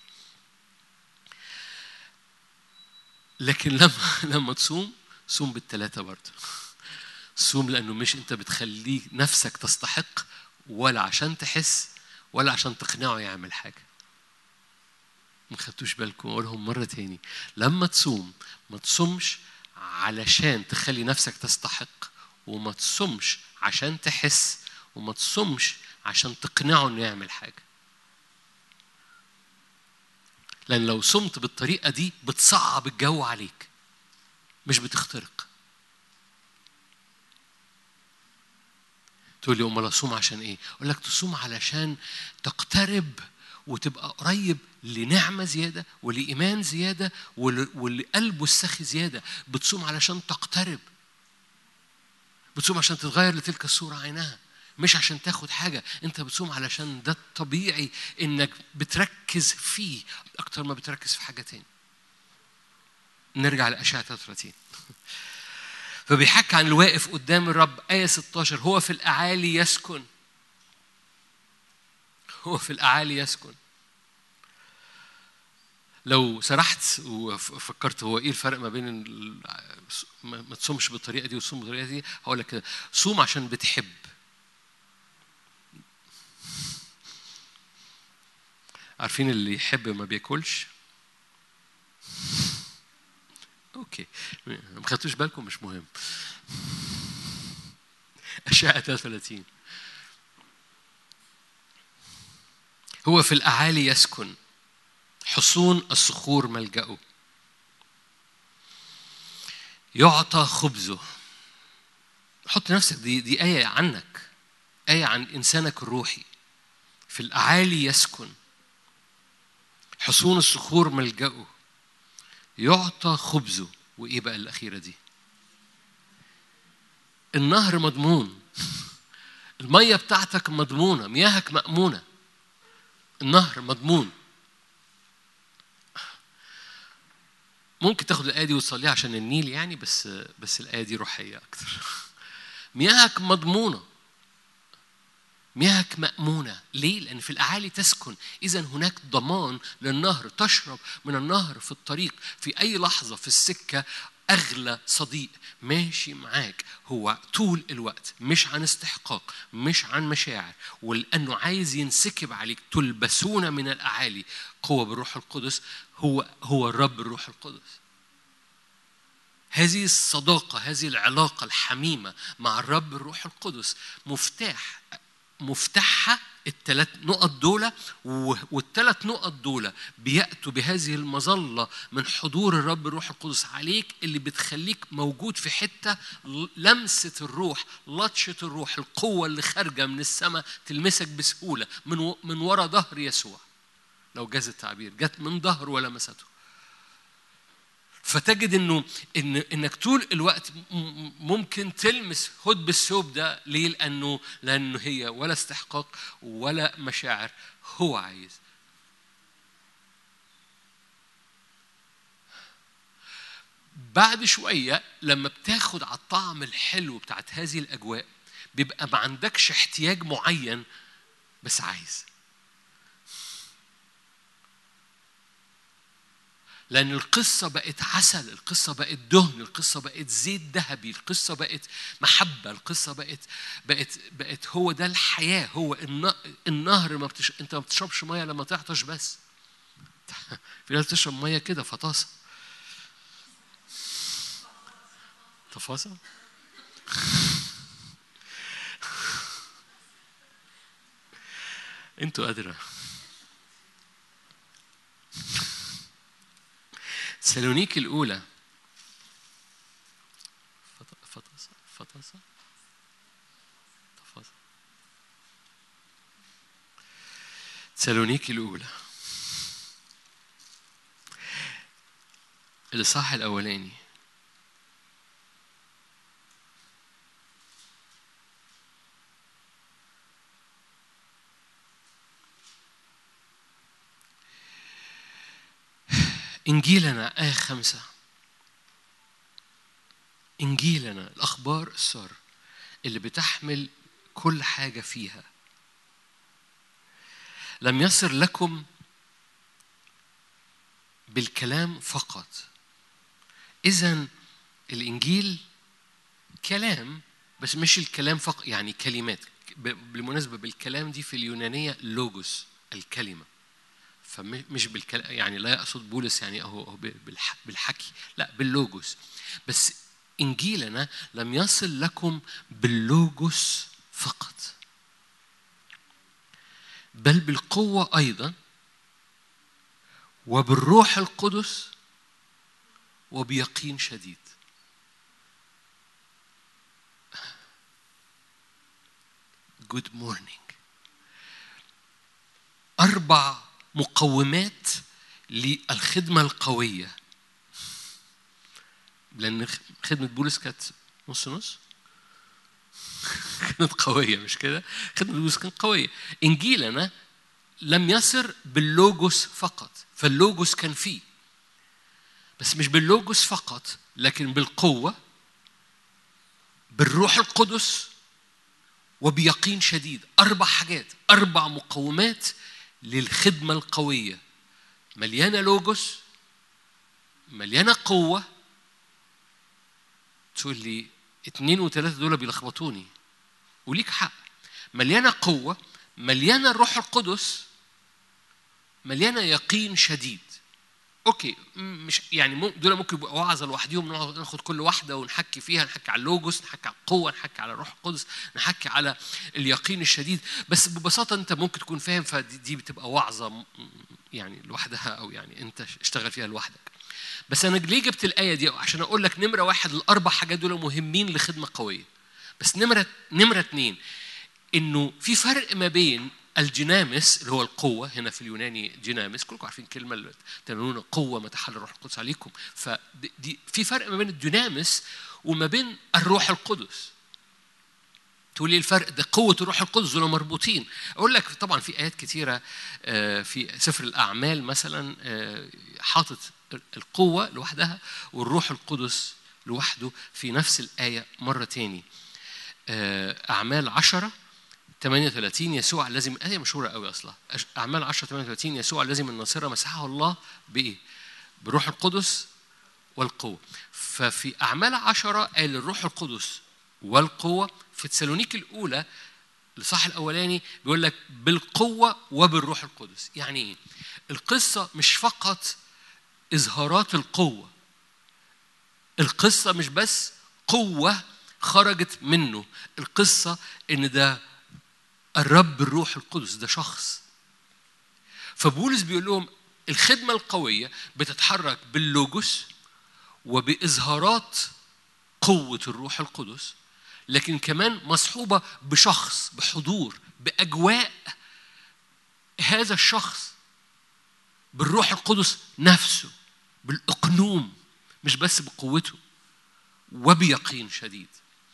لكن لما لما تصوم صوم بالثلاثة برضه صوم لأنه مش أنت بتخليه نفسك تستحق ولا عشان تحس ولا عشان تقنعه يعمل حاجة ما خدتوش بالكم أقولهم مرة تاني لما تصوم ما تصومش علشان تخلي نفسك تستحق وما تصومش عشان تحس وما تصومش عشان تقنعه انه يعمل حاجه لان لو صمت بالطريقه دي بتصعب الجو عليك مش بتخترق تقول لي امال اصوم عشان ايه اقول لك تصوم علشان تقترب وتبقى قريب لنعمة زيادة ولإيمان زيادة ولقلبه السخي زيادة بتصوم علشان تقترب بتصوم عشان تتغير لتلك الصورة عينها مش عشان تاخد حاجة أنت بتصوم علشان ده الطبيعي إنك بتركز فيه أكتر ما بتركز في حاجة تاني نرجع لأشعة 33 فبيحكي عن الواقف قدام الرب آية 16 هو في الأعالي يسكن هو في الأعالي يسكن لو سرحت وفكرت هو ايه الفرق ما بين ما تصومش بالطريقه دي وتصوم بالطريقه دي هقول لك كده صوم عشان بتحب عارفين اللي يحب ما بياكلش اوكي ما خدتوش بالكم مش مهم أشعة 33 هو في الأعالي يسكن حصون الصخور ملجأه يعطى خبزه حط نفسك دي دي آية عنك آية عن إنسانك الروحي في الأعالي يسكن حصون الصخور ملجأه يعطى خبزه وإيه بقى الأخيرة دي النهر مضمون المية بتاعتك مضمونة مياهك مأمونة النهر مضمون ممكن تاخد الآية دي وتصليها عشان النيل يعني بس بس الآية دي روحية أكتر مياهك مضمونة مياهك مأمونة ليه؟ لأن في الأعالي تسكن إذا هناك ضمان للنهر تشرب من النهر في الطريق في أي لحظة في السكة أغلى صديق ماشي معاك هو طول الوقت مش عن استحقاق مش عن مشاعر ولأنه عايز ينسكب عليك تلبسون من الأعالي قوة بالروح القدس هو هو الرب الروح القدس هذه الصداقة هذه العلاقة الحميمة مع الرب الروح القدس مفتاح مفتاحها الثلاث نقط دول والثلاث نقط دول بيأتوا بهذه المظلة من حضور الرب الروح القدس عليك اللي بتخليك موجود في حتة لمسة الروح لطشة الروح القوة اللي خارجة من السماء تلمسك بسهولة من من ورا ظهر يسوع لو جاز التعبير جت من ظهر ولمسته فتجد انه ان انك طول الوقت ممكن تلمس هد بالثوب ده ليه؟ لانه لانه هي ولا استحقاق ولا مشاعر هو عايز بعد شوية لما بتاخد على الطعم الحلو بتاعت هذه الأجواء بيبقى ما عندكش احتياج معين بس عايز لأن القصة بقت عسل القصة بقت دهن القصة بقت زيت ذهبي القصة بقت محبة القصة بقت بقت بقت هو ده الحياة هو النهر ما بتش... أنت ما بتشربش مية لما تعطش بس في ناس تشرب مية كده فطاسة تفاصيل انتوا أدرى سالونيك الأولى فطاسة فطاسة تفاصيل سالونيك الأولى الإصحاح الأولاني إنجيلنا آية خمسة إنجيلنا الأخبار السار اللي بتحمل كل حاجة فيها لم يصر لكم بالكلام فقط إذا الإنجيل كلام بس مش الكلام فقط يعني كلمات بالمناسبة بالكلام دي في اليونانية لوجوس الكلمة فمش بالكلام يعني لا يقصد بولس يعني هو بالحكي لا باللوجوس بس إنجيلنا لم يصل لكم باللوجوس فقط بل بالقوة أيضا وبالروح القدس وبيقين شديد جود مورنينج أربع مقومات للخدمة القوية لأن خدمة بولس كانت نص نص كانت قوية مش كده؟ خدمة بولس كانت قوية إنجيلنا لم يصر باللوجوس فقط فاللوجوس كان فيه بس مش باللوجوس فقط لكن بالقوة بالروح القدس وبيقين شديد أربع حاجات أربع مقومات للخدمة القوية مليانة لوجوس مليانة قوة تقول لي اتنين وتلاتة دول بيلخبطوني وليك حق مليانة قوة مليانة الروح القدس مليانة يقين شديد اوكي مش يعني دول ممكن يبقوا وعظه لوحدهم ناخد كل واحده ونحكي فيها نحكي على اللوجوس نحكي على القوه نحكي على الروح القدس نحكي على اليقين الشديد بس ببساطه انت ممكن تكون فاهم فدي بتبقى وعظه يعني لوحدها او يعني انت اشتغل فيها لوحدك بس انا ليه جبت الايه دي عشان اقول لك نمره واحد الاربع حاجات دول مهمين لخدمه قويه بس نمره نمره اثنين انه في فرق ما بين الجنامس اللي هو القوة هنا في اليوناني جنامس كلكم عارفين كلمة اللي تنون قوة ما تحل الروح القدس عليكم فدي في فرق ما بين الدينامس وما بين الروح القدس تقول لي الفرق ده قوة الروح القدس دول مربوطين أقول لك طبعا في آيات كثيرة في سفر الأعمال مثلا حاطط القوة لوحدها والروح القدس لوحده في نفس الآية مرة تاني أعمال عشرة 38 يسوع الذي هي مشهوره قوي اصلا اعمال 10 38 يسوع الذي من الناصره مسحه الله بايه؟ بروح القدس والقوه ففي اعمال 10 قال الروح القدس والقوه في تسالونيك الاولى الاصحاح الاولاني بيقول لك بالقوه وبالروح القدس يعني ايه؟ القصه مش فقط اظهارات القوه القصه مش بس قوه خرجت منه القصه ان ده الرب الروح القدس ده شخص فبولس بيقول لهم الخدمة القوية بتتحرك باللوجوس وبإظهارات قوة الروح القدس لكن كمان مصحوبة بشخص بحضور بأجواء هذا الشخص بالروح القدس نفسه بالإقنوم مش بس بقوته وبيقين شديد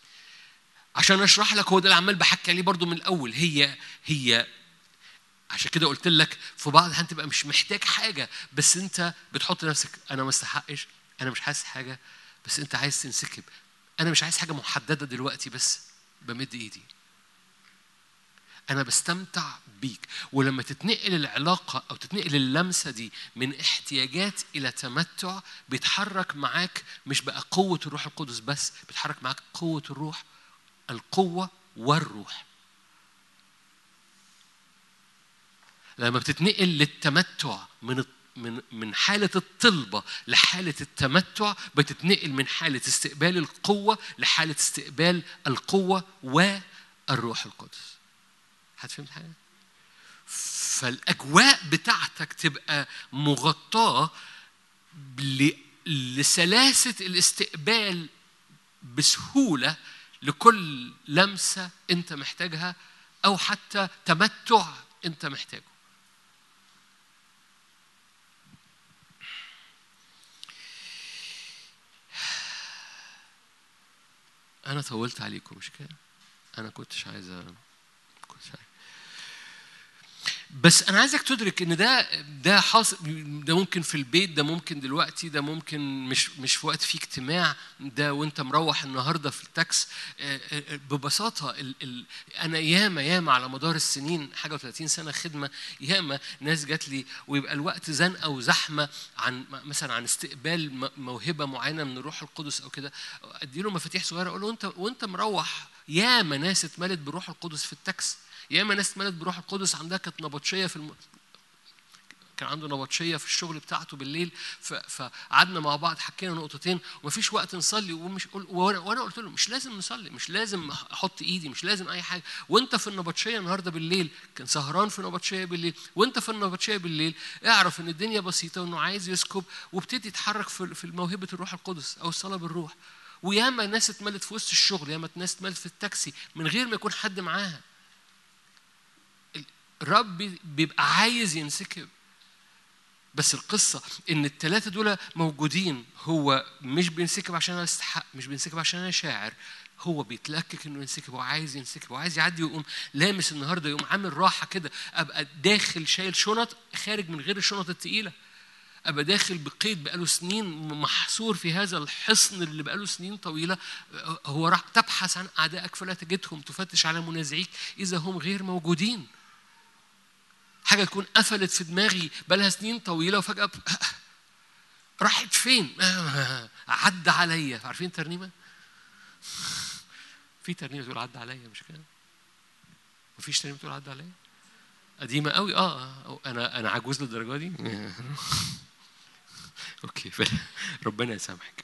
عشان اشرح لك هو ده اللي عمال بحكي عليه برضو من الاول هي هي عشان كده قلت لك في بعض الاحيان تبقى مش محتاج حاجه بس انت بتحط نفسك انا ما استحقش انا مش حاسس حاجه بس انت عايز تنسكب انا مش عايز حاجه محدده دلوقتي بس بمد ايدي انا بستمتع بيك ولما تتنقل العلاقه او تتنقل اللمسه دي من احتياجات الى تمتع بيتحرك معاك مش بقى قوه الروح القدس بس بيتحرك معاك قوه الروح القوة والروح لما بتتنقل للتمتع من من من حالة الطلبة لحالة التمتع بتتنقل من حالة استقبال القوة لحالة استقبال القوة والروح القدس. حد فهمت حاجة؟ فالأجواء بتاعتك تبقى مغطاة لسلاسة الاستقبال بسهولة لكل لمسة أنت محتاجها أو حتى تمتع أنت محتاجه. أنا طولت عليكم مش كده؟ أنا كنتش عايز كنتش عايز. بس انا عايزك تدرك ان ده ده حاصل ده ممكن في البيت ده ممكن دلوقتي ده ممكن مش مش في وقت في اجتماع ده وانت مروح النهارده في التاكس آه، آه، آه، ببساطه ال ال انا ياما ياما على مدار السنين حاجه و30 سنه خدمه ياما ناس جات لي ويبقى الوقت زنقه وزحمه عن مثلا عن استقبال م- موهبه معينه من الروح القدس او كده ادي له مفاتيح صغيره اقول له وانت وانت مروح ياما ناس اتملت بروح القدس في التاكس ياما ناس اتملت بروح القدس عندها كانت نبطشيه في الم... كان عنده نبطشيه في الشغل بتاعته بالليل ف... فقعدنا مع بعض حكينا نقطتين ومفيش وقت نصلي ومش وانا وأنا قلت له مش لازم نصلي مش لازم احط ايدي مش لازم اي حاجه وانت في النبطشيه النهارده بالليل كان سهران في نبطشيه بالليل وانت في النبطشيه بالليل اعرف ان الدنيا بسيطه وانه عايز يسكب وابتدي اتحرك في في موهبه الروح القدس او الصلاه بالروح وياما ناس اتملت في وسط الشغل ياما ناس اتملت في التاكسي من غير ما يكون حد معاها الرب بيبقى عايز ينسكب بس القصة إن الثلاثة دول موجودين هو مش بينسكب عشان أنا أستحق مش بينسكب عشان أنا شاعر هو بيتلكك إنه ينسكب وعايز ينسكب وعايز يعدي ويقوم لامس النهاردة يقوم عامل راحة كده أبقى داخل شايل شنط خارج من غير الشنط التقيلة أبقى داخل بقيد بقاله سنين محصور في هذا الحصن اللي بقاله سنين طويلة هو راح تبحث عن أعدائك فلا تجدهم تفتش على منازعيك إذا هم غير موجودين حاجه تكون قفلت في دماغي بقالها سنين طويله وفجاه ب... راحت فين؟ عدى عليا عارفين ترنيمه؟ في ترنيمه تقول عدى عليا مش كده؟ مفيش ترنيمه تقول عدى عليا؟ قديمه قوي اه آه. انا انا عجوز للدرجه دي؟ اوكي ربنا يسامحك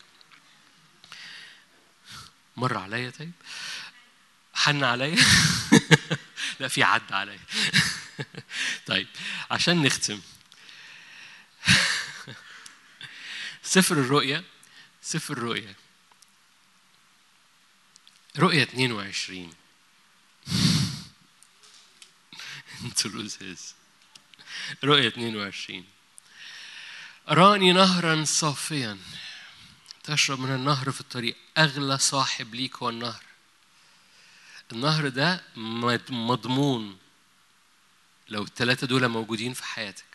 مر عليا طيب؟ حن عليا؟ لا في عدى عليا طيب عشان نختم سفر الرؤيا سفر الرؤيا رؤيا 22 انتوا لزاز رؤيا 22 أراني نهرا صافيا تشرب من النهر في الطريق أغلى صاحب ليك هو النهر النهر ده مضمون لو الثلاثة دول موجودين في حياتك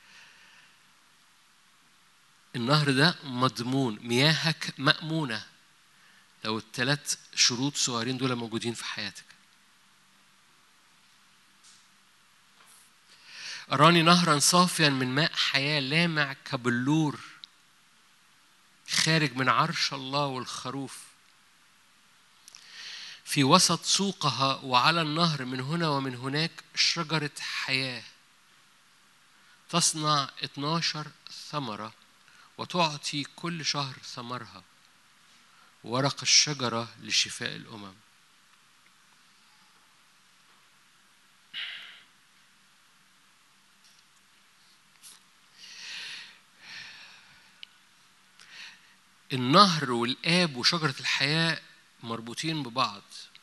النهر ده مضمون مياهك مأمونة لو الثلاث شروط صغيرين دول موجودين في حياتك أراني نهرا صافيا من ماء حياة لامع كبلور خارج من عرش الله والخروف في وسط سوقها وعلى النهر من هنا ومن هناك شجرة حياة تصنع 12 ثمرة وتعطي كل شهر ثمرها ورق الشجرة لشفاء الأمم النهر والآب وشجرة الحياة مربوطين ببعض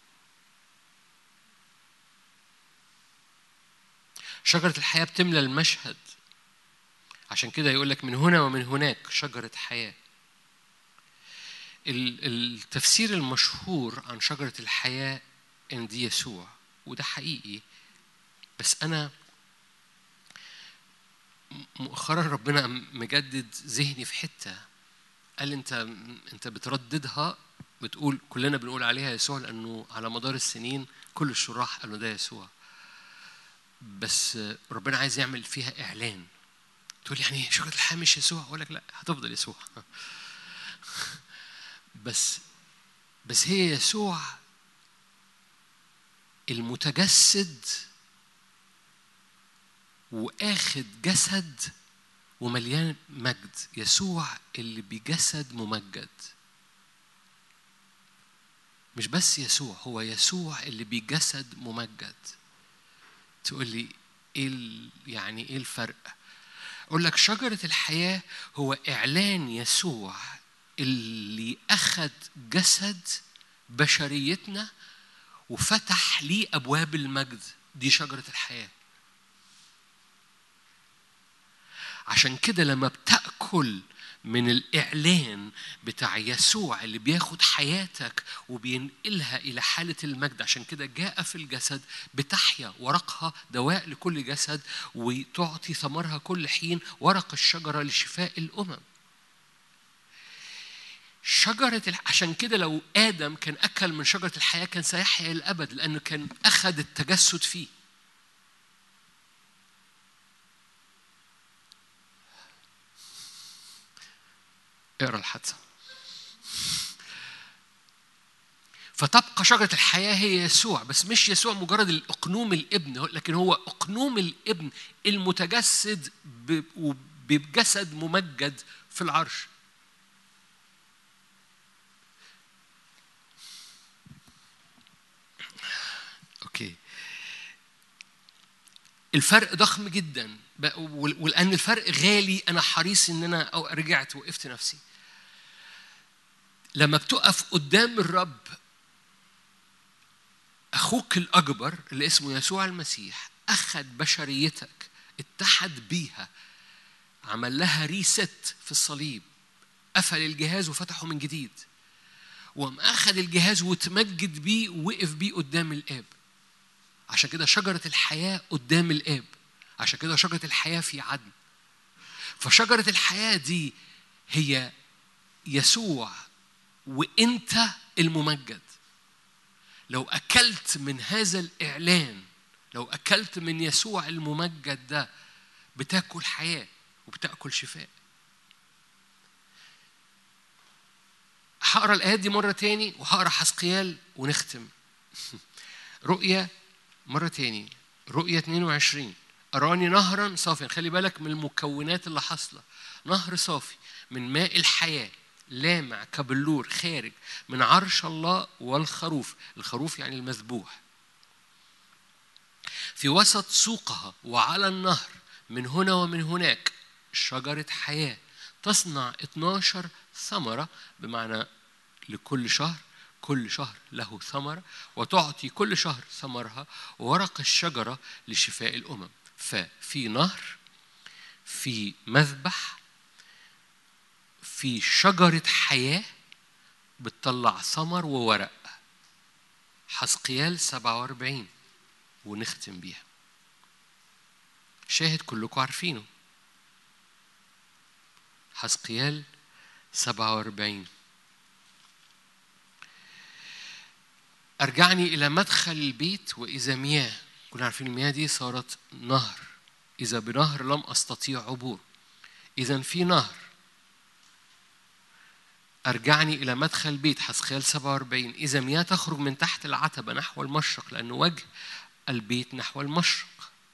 شجرة الحياة بتملى المشهد عشان كده يقول لك من هنا ومن هناك شجرة حياة التفسير المشهور عن شجرة الحياة إن دي يسوع وده حقيقي بس أنا مؤخرا ربنا مجدد ذهني في حتة قال أنت أنت بترددها بتقول كلنا بنقول عليها يسوع لأنه على مدار السنين كل الشراح قالوا ده يسوع بس ربنا عايز يعمل فيها إعلان تقول يعني شجرة الحياة مش يسوع أقول لك لا هتفضل يسوع بس بس هي يسوع المتجسد واخد جسد ومليان مجد يسوع اللي بجسد ممجد مش بس يسوع هو يسوع اللي بجسد ممجد تقول لي ايه يعني ايه الفرق اقول لك شجره الحياه هو اعلان يسوع اللي اخذ جسد بشريتنا وفتح لي ابواب المجد دي شجره الحياه عشان كده لما بتاكل الكل من الإعلان بتاع يسوع اللي بياخد حياتك وبينقلها إلى حالة المجد عشان كده جاء في الجسد بتحيا ورقها دواء لكل جسد وتعطي ثمرها كل حين ورق الشجرة لشفاء الأمم شجرة الح... عشان كده لو آدم كان أكل من شجرة الحياة كان سيحيا الأبد لأنه كان أخذ التجسد فيه اقرا الحادثة فتبقى شجرة الحياة هي يسوع بس مش يسوع مجرد الأقنوم الابن لكن هو أقنوم الابن المتجسد بجسد ممجد في العرش اوكي الفرق ضخم جدا ولان الفرق غالي انا حريص ان انا أو رجعت وقفت نفسي لما بتقف قدام الرب اخوك الاكبر اللي اسمه يسوع المسيح اخذ بشريتك اتحد بيها عمل لها ريست في الصليب قفل الجهاز وفتحه من جديد وقام اخذ الجهاز وتمجد بيه ووقف بيه قدام الاب عشان كده شجرة الحياة قدام الآب عشان كده شجرة الحياة في عدن فشجرة الحياة دي هي يسوع وانت الممجد لو اكلت من هذا الاعلان لو اكلت من يسوع الممجد ده بتاكل حياه وبتاكل شفاء هقرا الايات دي مره تاني وهقرا حسقيال ونختم رؤيا مرة تاني رؤية 22 أراني نهرا صافيا خلي بالك من المكونات اللي حاصلة نهر صافي من ماء الحياة لامع كبلور خارج من عرش الله والخروف الخروف يعني المذبوح في وسط سوقها وعلى النهر من هنا ومن هناك شجرة حياة تصنع 12 ثمرة بمعنى لكل شهر كل شهر له ثمرة وتعطي كل شهر ثمرها وورق الشجرة لشفاء الأمم ففي نهر في مذبح في شجرة حياة بتطلع ثمر وورق حسقيال 47 ونختم بيها شاهد كلكم عارفينه حسقيال 47 أرجعني إلى مدخل البيت وإذا مياه كنا عارفين المياه دي صارت نهر إذا بنهر لم أستطيع عبور إذا في نهر أرجعني إلى مدخل البيت حسخيال 47 إذا مياه تخرج من تحت العتبة نحو المشرق لأن وجه البيت نحو المشرق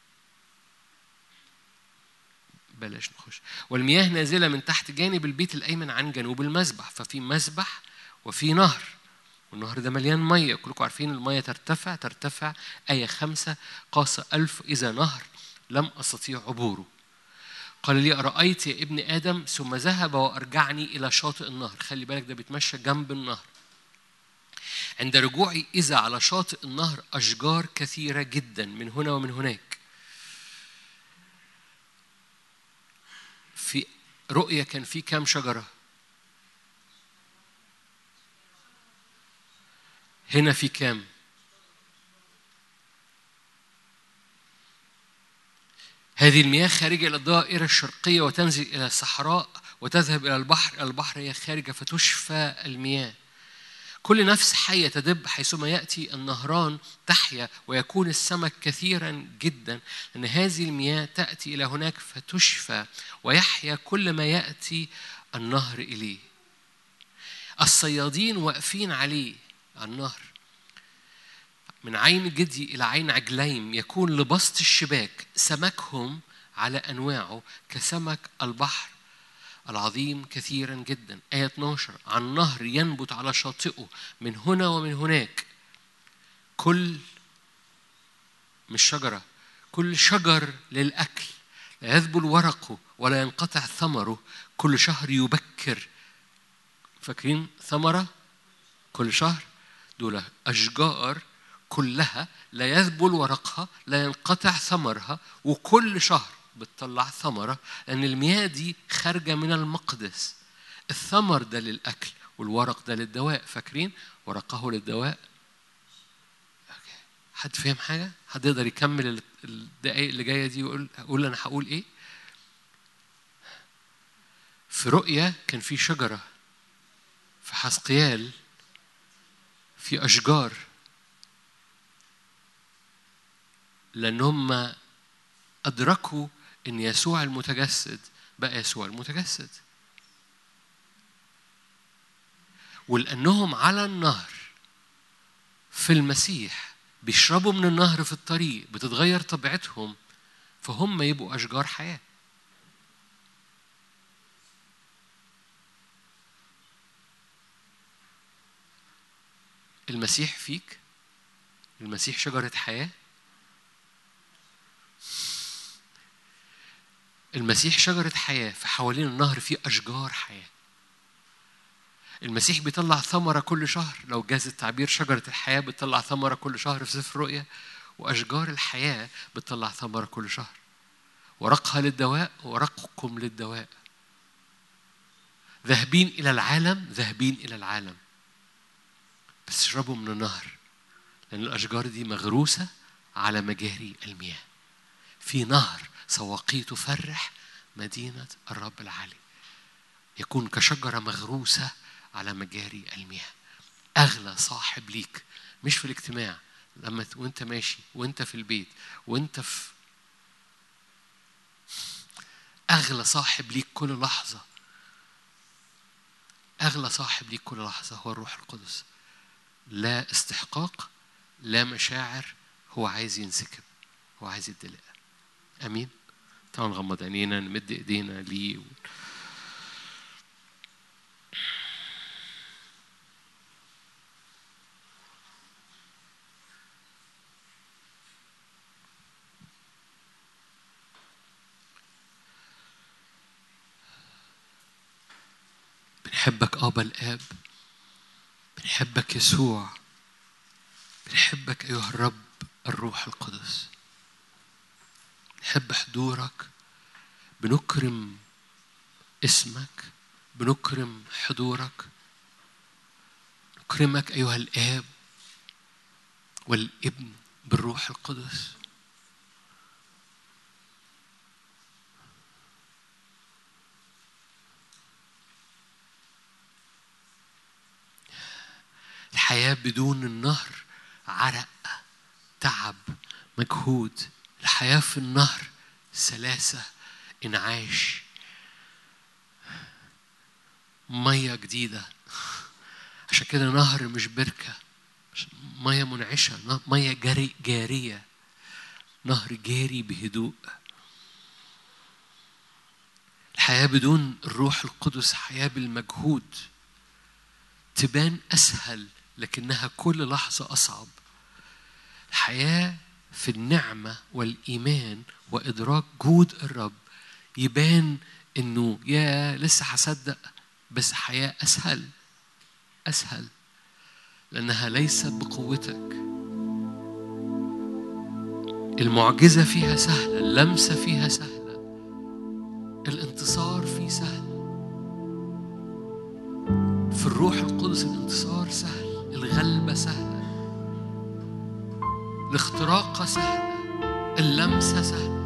بلاش نخش والمياه نازلة من تحت جانب البيت الأيمن عن جنوب المسبح ففي مسبح وفي نهر والنهر ده مليان مية كلكم عارفين المية ترتفع ترتفع آية خمسة قاس ألف إذا نهر لم أستطيع عبوره قال لي أرأيت يا ابن آدم ثم ذهب وأرجعني إلى شاطئ النهر خلي بالك ده بيتمشى جنب النهر عند رجوعي إذا على شاطئ النهر أشجار كثيرة جدا من هنا ومن هناك في رؤية كان في كام شجرة هنا في كام هذه المياه خارجة إلى الدائرة الشرقية وتنزل إلى الصحراء وتذهب إلى البحر البحر هي خارجة فتشفى المياه كل نفس حية تدب حيثما يأتي النهران تحيا ويكون السمك كثيرا جدا لأن هذه المياه تأتي إلى هناك فتشفى ويحيا كل ما يأتي النهر إليه الصيادين واقفين عليه على النهر من عين جدي إلى عين عجليم يكون لبسط الشباك سمكهم على أنواعه كسمك البحر العظيم كثيرا جدا آية 12 عن نهر ينبت على شاطئه من هنا ومن هناك كل مش شجرة كل شجر للأكل لا يذبل ورقه ولا ينقطع ثمره كل شهر يبكر فاكرين ثمرة كل شهر دول أشجار كلها لا يذبل ورقها لا ينقطع ثمرها وكل شهر بتطلع ثمرة لأن المياه دي خارجة من المقدس الثمر ده للأكل والورق ده للدواء فاكرين ورقه للدواء أوكي. حد فاهم حاجة؟ حد يقدر يكمل الدقايق اللي جاية دي ويقول أقول أنا هقول إيه؟ في رؤية كان في شجرة في حسقيال في أشجار لأن هم أدركوا أن يسوع المتجسد بقى يسوع المتجسد ولأنهم على النهر في المسيح بيشربوا من النهر في الطريق بتتغير طبيعتهم فهم يبقوا أشجار حياة المسيح فيك المسيح شجرة حياة المسيح شجرة حياة فحوالين النهر فيه أشجار حياة المسيح بيطلع ثمرة كل شهر لو جاز التعبير شجرة الحياة بتطلع ثمرة كل شهر في سفر رؤيا وأشجار الحياة بتطلع ثمرة كل شهر ورقها للدواء ورقكم للدواء ذاهبين إلى العالم ذاهبين إلى العالم بس اشربوا من النهر لأن الأشجار دي مغروسة على مجاري المياه في نهر سواقيه تفرح مدينة الرب العالي يكون كشجرة مغروسة على مجاري المياه أغلى صاحب ليك مش في الاجتماع لما وانت ماشي وانت في البيت وانت في أغلى صاحب ليك كل لحظة أغلى صاحب ليك كل لحظة هو الروح القدس لا استحقاق لا مشاعر هو عايز ينسكب هو عايز يدلق امين تعالوا نغمض عينينا نمد ايدينا ليه بنحبك ابا الاب بنحبك يسوع بنحبك ايها الرب الروح القدس نحب حضورك بنكرم اسمك بنكرم حضورك نكرمك ايها الاب والابن بالروح القدس الحياة بدون النهر عرق تعب مجهود الحياة في النهر سلاسة انعاش مية جديدة عشان كده نهر مش بركة مية منعشة مية جاري جارية نهر جاري بهدوء الحياة بدون الروح القدس حياة بالمجهود تبان أسهل لكنها كل لحظة أصعب الحياة في النعمة والإيمان وإدراك جود الرب يبان إنه يا لسه هصدق بس حياة أسهل أسهل لأنها ليست بقوتك المعجزة فيها سهلة اللمسة فيها سهلة الانتصار فيه سهل في الروح القدس الانتصار سهل الغلبة سهلة الاختراقة سهلة اللمسة سهلة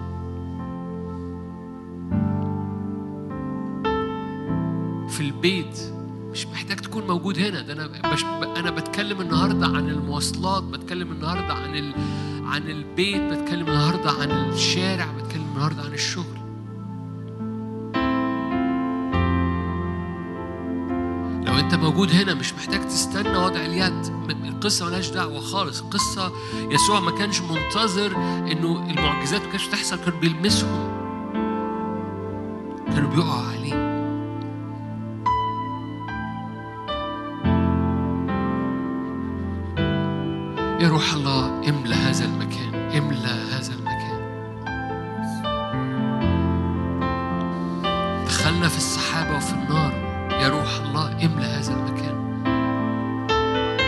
في البيت مش محتاج تكون موجود هنا ده انا بش... انا بتكلم النهارده عن المواصلات بتكلم النهارده عن ال... عن البيت بتكلم النهارده عن الشارع بتكلم النهارده عن الشغل لو انت موجود هنا مش محتاج تستنى وضع اليد القصة ملهاش دعوة خالص القصة يسوع ما كانش منتظر انه المعجزات ما كانتش تحصل كان بيلمسهم كانوا بيقعوا عليه يا روح الله املى هذا المكان املى هذا المكان دخلنا في السحابة وفي النار يا روح الله املى هذا المكان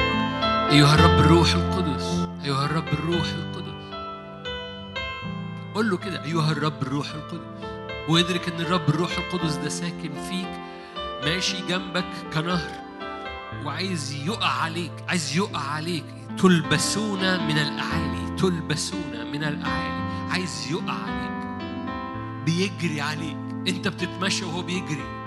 أيها الرب الروح القدس أيها الرب الروح القدس قول له كده أيها الرب الروح القدس وادرك إن الرب الروح القدس ده ساكن فيك ماشي جنبك كنهر وعايز يقع عليك عايز يقع عليك تلبسون من الأعالي تلبسون من الأعالي عايز يقع عليك بيجري عليك انت بتتمشى وهو بيجري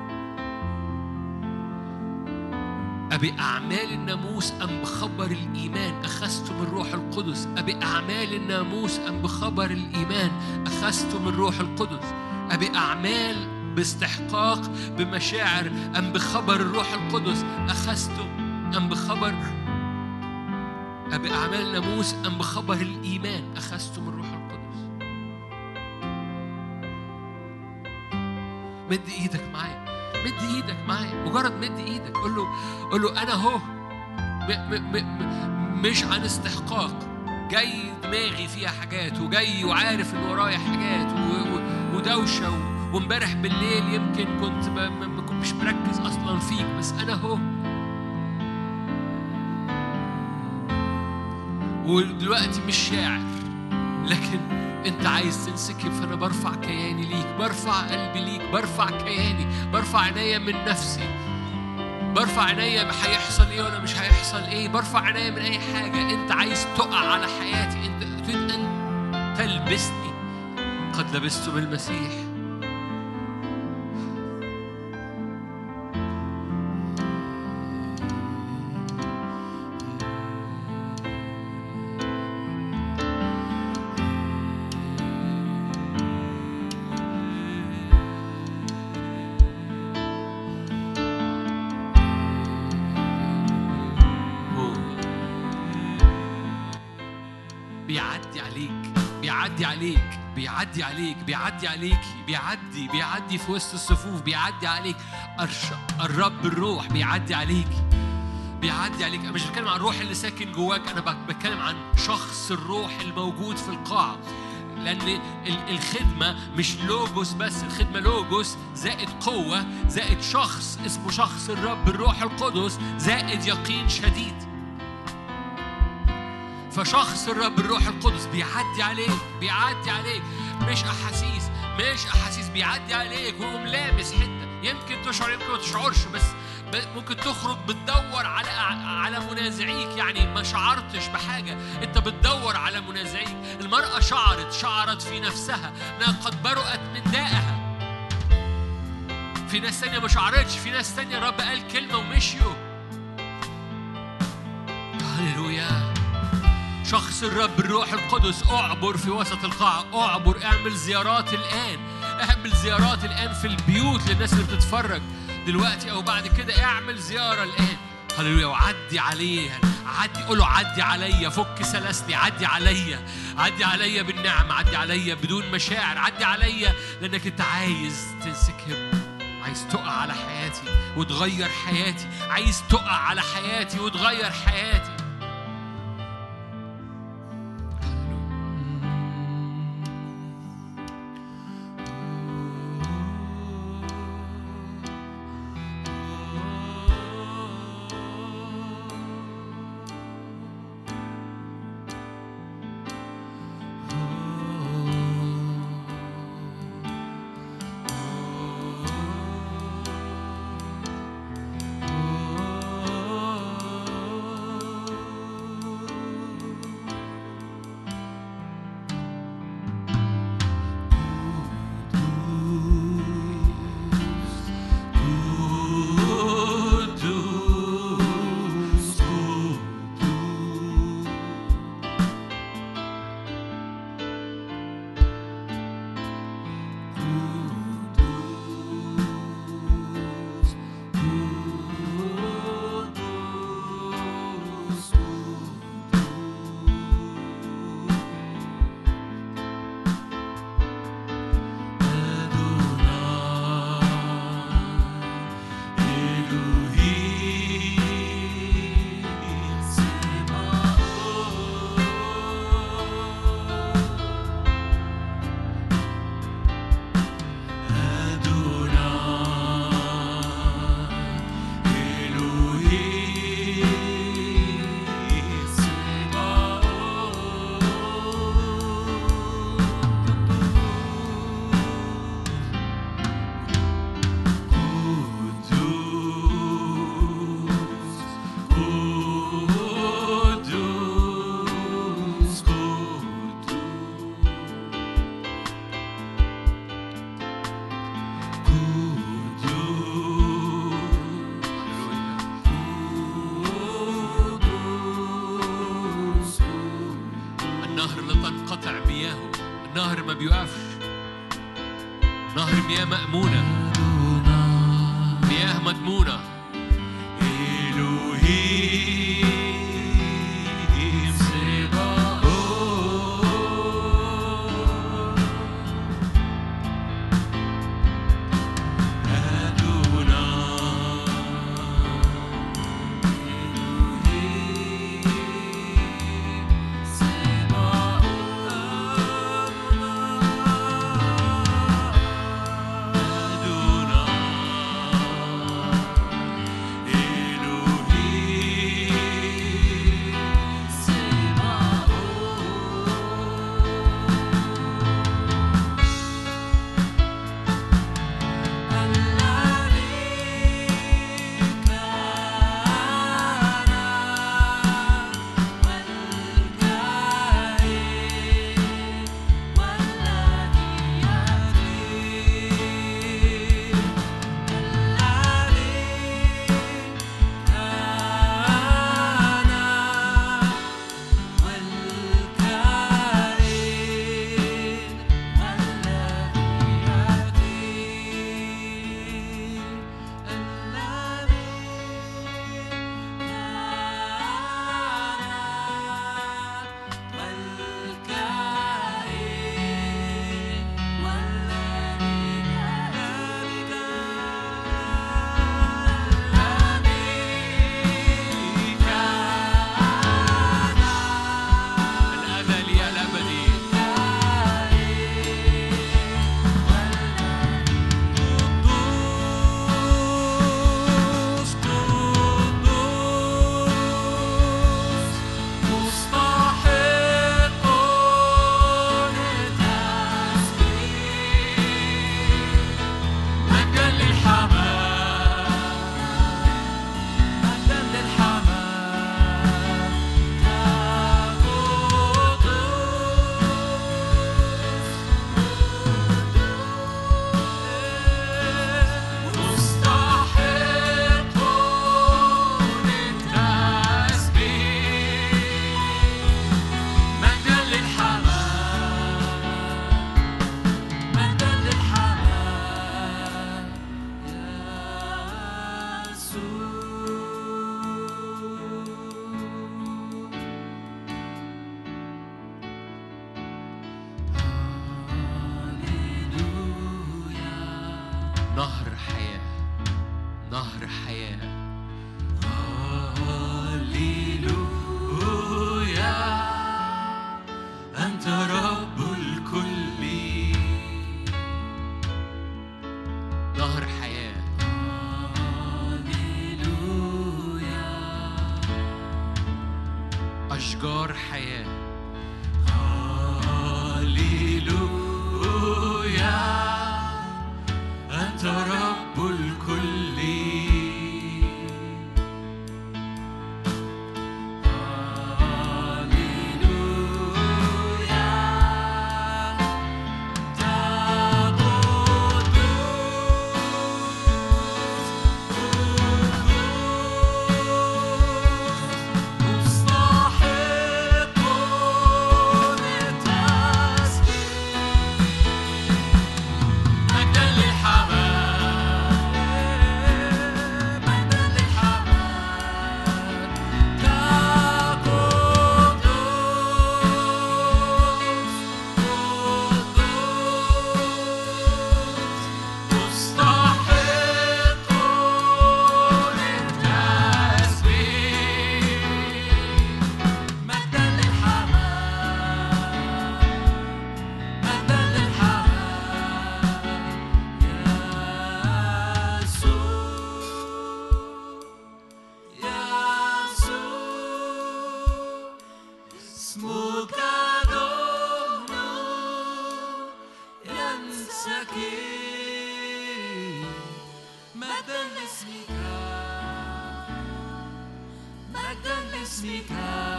أبي أعمال الناموس أم بخبر الإيمان أخذت من روح القدس أبي أعمال الناموس أم بخبر الإيمان أخذت من روح القدس أبي أعمال باستحقاق بمشاعر أم بخبر الروح القدس أخذت أم بخبر أبي أعمال الناموس أم بخبر الإيمان أخذت من روح القدس مد إيدك معايا مد إيدك معايا مجرد مد إيدك قول له قول له أنا أهو م- م- م- مش عن استحقاق جاي دماغي فيها حاجات وجاي وعارف ان ورايا حاجات و- و- ودوشه و- وامبارح بالليل يمكن كنت ب- م- م- مش مركز اصلا فيك بس انا اهو ودلوقتي مش شاعر لكن انت عايز تنسكب فانا برفع كياني ليك برفع قلبي ليك برفع كياني برفع عينيا من نفسي برفع عينيا هيحصل ايه ولا مش هيحصل ايه برفع عينيا من اي حاجه انت عايز تقع على حياتي انت تريد ان تلبسني قد لبست بالمسيح هو بيعدي عليك بيعدي عليك بيعدي عليك بيعدي عليك بيعدي بيعدي في وسط الصفوف بيعدي عليك الش- الرب الروح بيعدي عليك بيعدي عليك انا مش بتكلم عن الروح اللي ساكن جواك انا بك- بتكلم عن شخص الروح الموجود في القاعه لان ال- الخدمه مش لوجوس بس الخدمه لوجوس زائد قوه زائد شخص اسمه شخص الرب الروح القدس زائد يقين شديد فشخص الرب الروح القدس بيعدي عليك بيعدي عليك مش احاسيس مش احاسيس بيعدي عليك ويقوم لامس حته يمكن تشعر يمكن ما تشعرش بس ب- ممكن تخرج بتدور على على منازعيك يعني ما شعرتش بحاجه انت بتدور على منازعيك المراه شعرت شعرت في نفسها انها قد برؤت من دائها في ناس تانية ما شعرتش في ناس تانية الرب قال كلمة ومشيوا هللويا شخص الرب الروح القدس اعبر في وسط القاعة اعبر اعمل زيارات الآن اعمل زيارات الآن في البيوت للناس اللي بتتفرج دلوقتي أو بعد كده اعمل زيارة الآن هللويا وعدي عليه عدي قول له عدي عليا فك سلاسلي عدي عليا عدي عليا بالنعم عدي عليا بدون مشاعر عدي عليا لأنك أنت عايز تنسكب عايز تقع على حياتي وتغير حياتي عايز تقع على حياتي وتغير حياتي بيوقفش نهر مياه مأمونة مياه مضمونة إلهيم سباؤوت الأزلي الأبدي قدوس قدوس مستحق للتسبيح مجدا للحمام مجدا للحمام مستحق للتسبيح مجدا للحمام مجدا للحمام يسوع نهر حياة نهر حياة هاليلويا أنت رب الكل نهر حياة هاليلويا أشجار حياة هاليلويا أنت رب الكل هاليلويا أنت قدوس مستحق للتسبيح مجدا للحمام مجدا للحمام كقدوس قدوس مستحق للتسبيح مجدا للحمام مجدا للحمام يسوع يسوع اسمك دهن ينسكي مجدا لاسمك مجدا لاسمك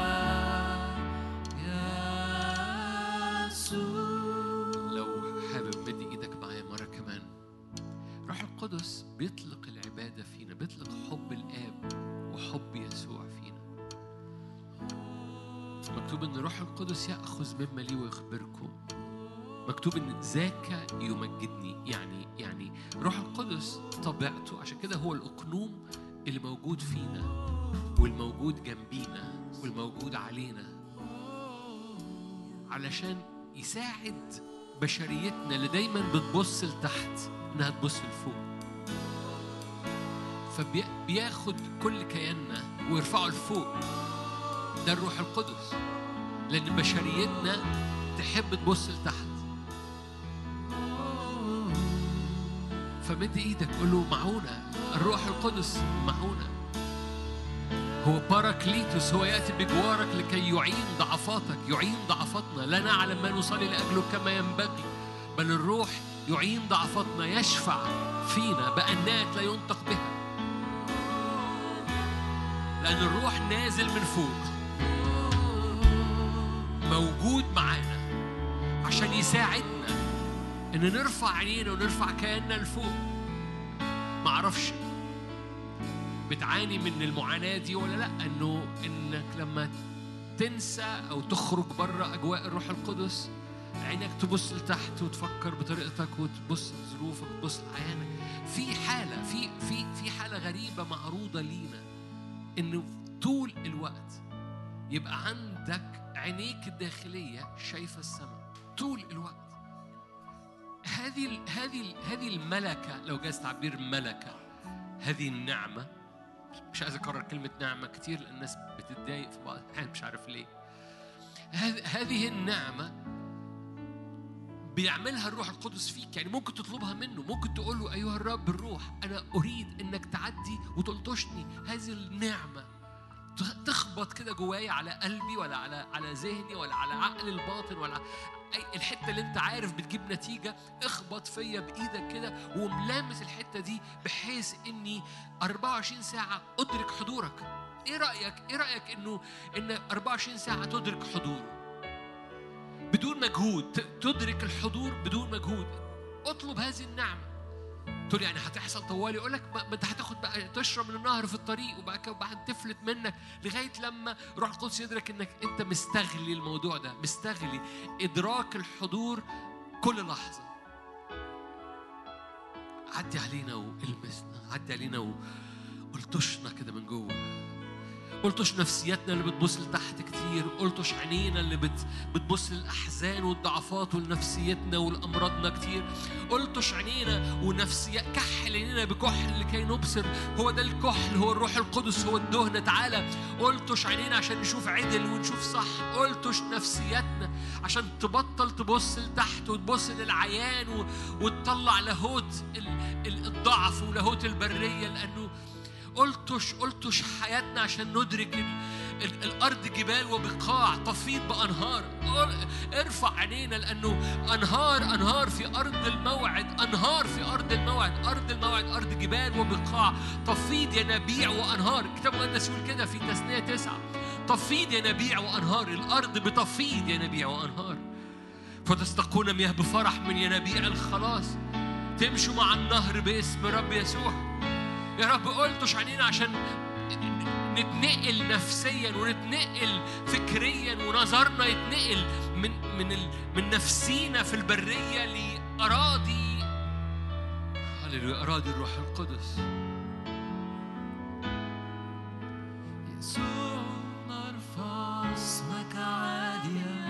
يسوع لو حابب مدي ايدك معايا مرة كمان روح القدس بيطلق العبادة فينا بيطلق حب الآب وحب يسوع فينا مكتوب ان روح القدس يأخذ مما لي ويخبركم مكتوب ان ذاك يمجدني يعني يعني روح القدس طبيعته عشان كده هو الاقنوم اللي موجود فينا والموجود جنبينا والموجود علينا علشان يساعد بشريتنا اللي دايما بتبص لتحت انها تبص لفوق فبياخد كل كياننا ويرفعه لفوق ده الروح القدس لان بشريتنا تحب تبص لتحت فمد ايدك قول له معونة الروح القدس معونة هو باراكليتوس هو يأتي بجوارك لكي يعين ضعفاتك يعين ضعفاتنا لا نعلم ما نصلي لأجله كما ينبغي بل الروح يعين ضعفاتنا يشفع فينا بأنات لا ينطق بها لأن الروح نازل من فوق موجود معانا عشان يساعدنا ان نرفع عينينا ونرفع كياننا لفوق معرفش بتعاني من المعاناة دي ولا لا انه انك لما تنسى او تخرج بره اجواء الروح القدس عينك تبص لتحت وتفكر بطريقتك وتبص لظروفك وتبص لعيانك في حالة في في في حالة غريبة معروضة لينا انه طول الوقت يبقى عندك عينيك الداخلية شايفة السماء طول الوقت هذه هذه هذه الملكة لو جاز تعبير ملكة هذه النعمة مش عايز أكرر كلمة نعمة كتير لأن الناس بتتضايق في بعض الأحيان مش عارف ليه هذه النعمة بيعملها الروح القدس فيك يعني ممكن تطلبها منه ممكن تقول له أيها الرب الروح أنا أريد أنك تعدي وتلطشني هذه النعمة تخبط كده جوايا على قلبي ولا على على ذهني ولا على عقل الباطن ولا أي الحته اللي انت عارف بتجيب نتيجه اخبط فيا بايدك كده وملامس الحته دي بحيث اني 24 ساعه ادرك حضورك ايه رايك ايه رايك انه ان 24 ساعه تدرك حضوره بدون مجهود تدرك الحضور بدون مجهود اطلب هذه النعمه تقول يعني هتحصل طوالي يقول لك ما انت هتاخد بقى تشرب من النهر في الطريق وبعد كده وبعد تفلت منك لغايه لما روح القدس يدرك انك انت مستغلي الموضوع ده مستغلي ادراك الحضور كل لحظه عدي علينا والمسنا عدي علينا والطشنا كده من جوه قلتش نفسياتنا اللي بتبص لتحت كتير قلتش عينينا اللي بت بتبص للأحزان والضعفات ولنفسيتنا ولأمراضنا كتير قلتش عينينا ونفسيات كحل عينينا بكحل لكي نبصر هو ده الكحل هو الروح القدس هو الدهنة تعالى قلتش عينينا عشان نشوف عدل ونشوف صح قلتش نفسياتنا عشان تبطل تبص لتحت وتبص للعيان وتطلع لاهوت الضعف ولاهوت البرية لأنه قلتش قلتش حياتنا عشان ندرك الارض جبال وبقاع تفيض بانهار ارفع عينينا لانه انهار انهار في ارض الموعد انهار في ارض الموعد ارض الموعد ارض جبال وبقاع تفيض ينابيع وانهار الكتاب المقدس يقول كده في تثنيه تسعه تفيض ينابيع وانهار الارض بتفيض ينابيع وانهار فتستقون مياه بفرح من ينابيع الخلاص تمشوا مع النهر باسم رب يسوع يا رب قلتش علينا عشان نتنقل نفسيا ونتنقل فكريا ونظرنا يتنقل من من من نفسينا في البريه لاراضي هللويا اراضي الروح القدس يسوع نرفع اسمك عاليا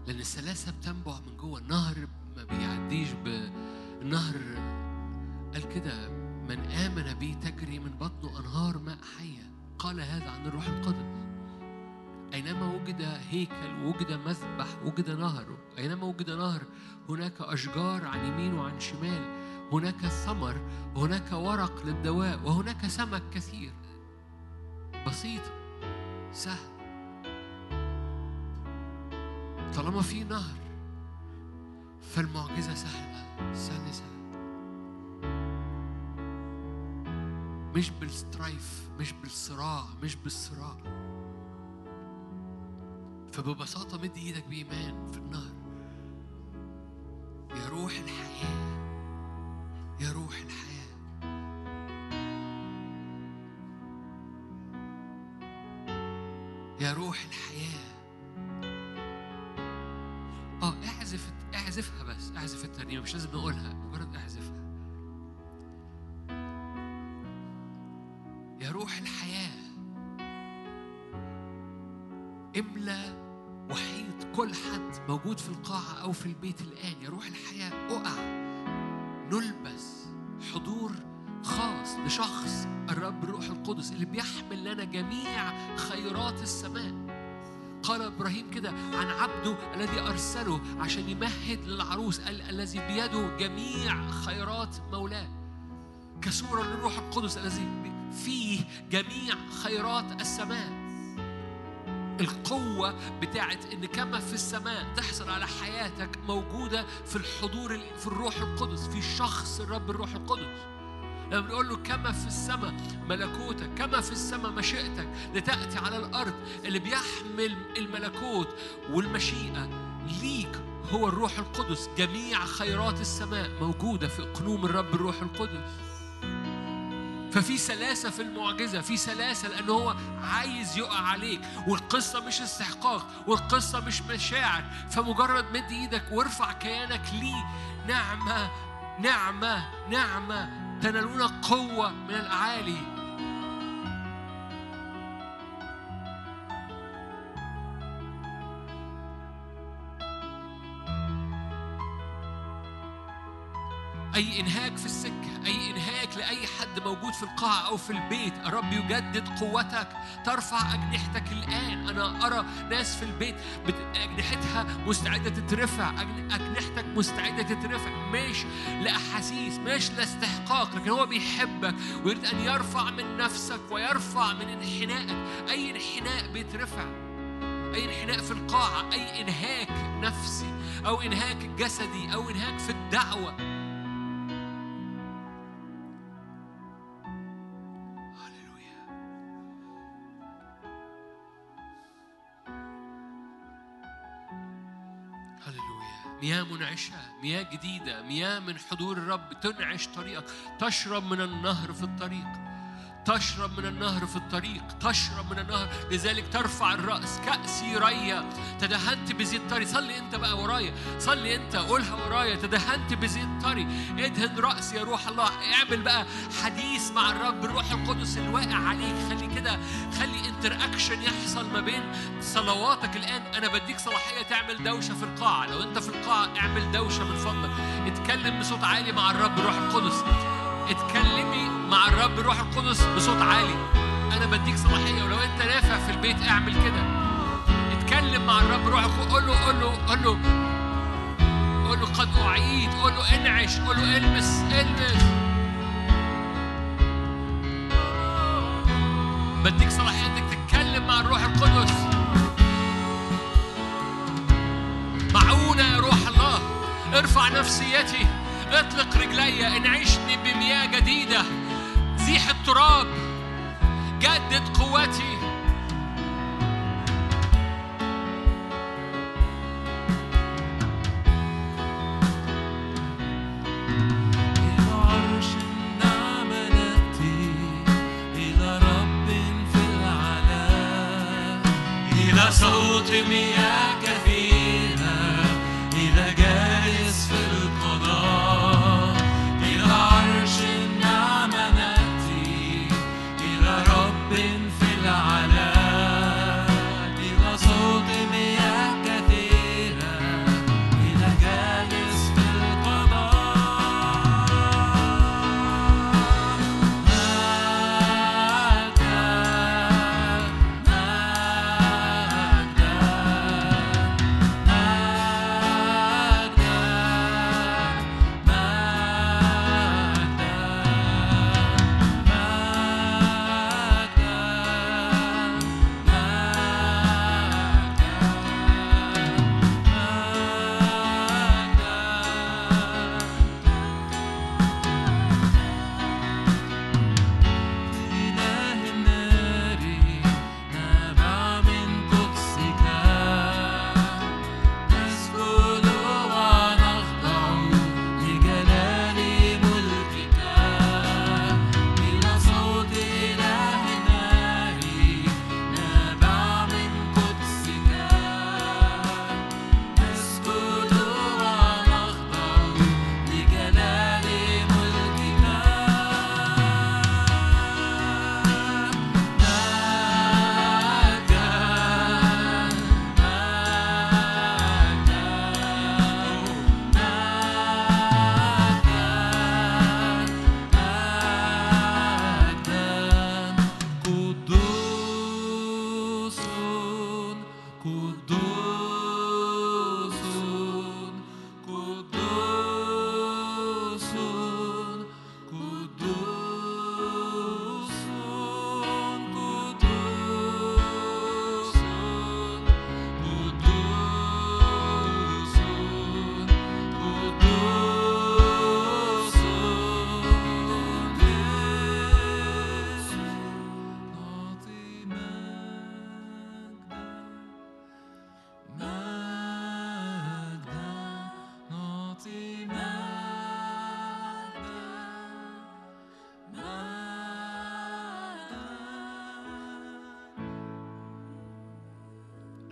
لأن السلاسة بتنبع من جوه النهر ما بيعديش ب النهر قال كده من آمن بي تجري من بطنه أنهار ماء حية قال هذا عن الروح القدس أينما وجد هيكل وجد مذبح وجد نهر أينما وجد نهر هناك أشجار عن يمين وعن شمال هناك ثمر وهناك ورق للدواء وهناك سمك كثير بسيط سهل طالما في نهر فالمعجزة سهلة سلسة مش بالسترايف مش بالصراع مش بالصراع فببساطة مد ايدك بإيمان في النهر يا روح الحياة يا روح الحياة يا روح الحياة اه اعزف اعزفها بس اعزف الترنيمة مش لازم نقولها مجرد اعزفها يا روح الحياة املى وحيد كل حد موجود في القاعة أو في البيت الآن يا روح الحياة أقع نلبس حضور خاص لشخص الرب الروح القدس اللي بيحمل لنا جميع خيرات السماء قال ابراهيم كده عن عبده الذي ارسله عشان يمهد للعروس قال الذي بيده جميع خيرات مولاه كصوره للروح القدس الذي فيه جميع خيرات السماء القوة بتاعت إن كما في السماء تحصل على حياتك موجودة في الحضور في الروح القدس في شخص الرب الروح القدس لما بنقول له كما في السماء ملكوتك كما في السماء مشيئتك لتأتي على الأرض اللي بيحمل الملكوت والمشيئة ليك هو الروح القدس جميع خيرات السماء موجودة في قنوم الرب الروح القدس ففي سلاسة في المعجزة في سلاسة لأن هو عايز يقع عليك والقصة مش استحقاق والقصة مش مشاعر فمجرد مد إيدك وارفع كيانك ليه نعمة نعمة نعمة تنالون قوة من الأعالي أي إنهاك في السكة أي إنهاك لأي حد موجود في القاعة أو في البيت الرب يجدد قوتك ترفع أجنحتك الآن أنا أرى ناس في البيت أجنحتها مستعدة تترفع أجنحتك مستعدة تترفع مش لأحاسيس مش لاستحقاق لكن هو بيحبك ويريد أن يرفع من نفسك ويرفع من انحنائك أي انحناء بيترفع أي انحناء في القاعة أي إنهاك نفسي أو إنهاك جسدي أو إنهاك في الدعوة مياه منعشة مياه جديدة مياه من حضور الرب تنعش طريقك تشرب من النهر في الطريق تشرب من النهر في الطريق تشرب من النهر لذلك ترفع الرأس كأسي ريا تدهنت بزيت طري صلي انت بقى ورايا صلي انت قولها ورايا تدهنت بزيت طري ادهن رأسي يا روح الله اعمل بقى حديث مع الرب الروح القدس الواقع عليك خلي كده خلي انتر اكشن يحصل ما بين صلواتك الان انا بديك صلاحيه تعمل دوشه في القاعه لو انت في القاعه اعمل دوشه من فضلك اتكلم بصوت عالي مع الرب الروح القدس اتكلمي مع الرب الروح القدس بصوت عالي انا بديك صلاحيه ولو انت نافع في البيت اعمل كده اتكلم مع الرب الروح القدس قول له قول له قول له قول له قد اعيد قول له انعش قول له المس المس بديك صلاحيه انك تتكلم مع الروح القدس معونة يا روح الله ارفع نفسيتي اطلق رجلي انعشني بمياه جديدة زيح التراب جدد قوتي صوت مياه كثيرة إذا جالس في القضاء إلى عرش النعمة نأتي إلى رب في العلا إلى صوت مياه كثيرة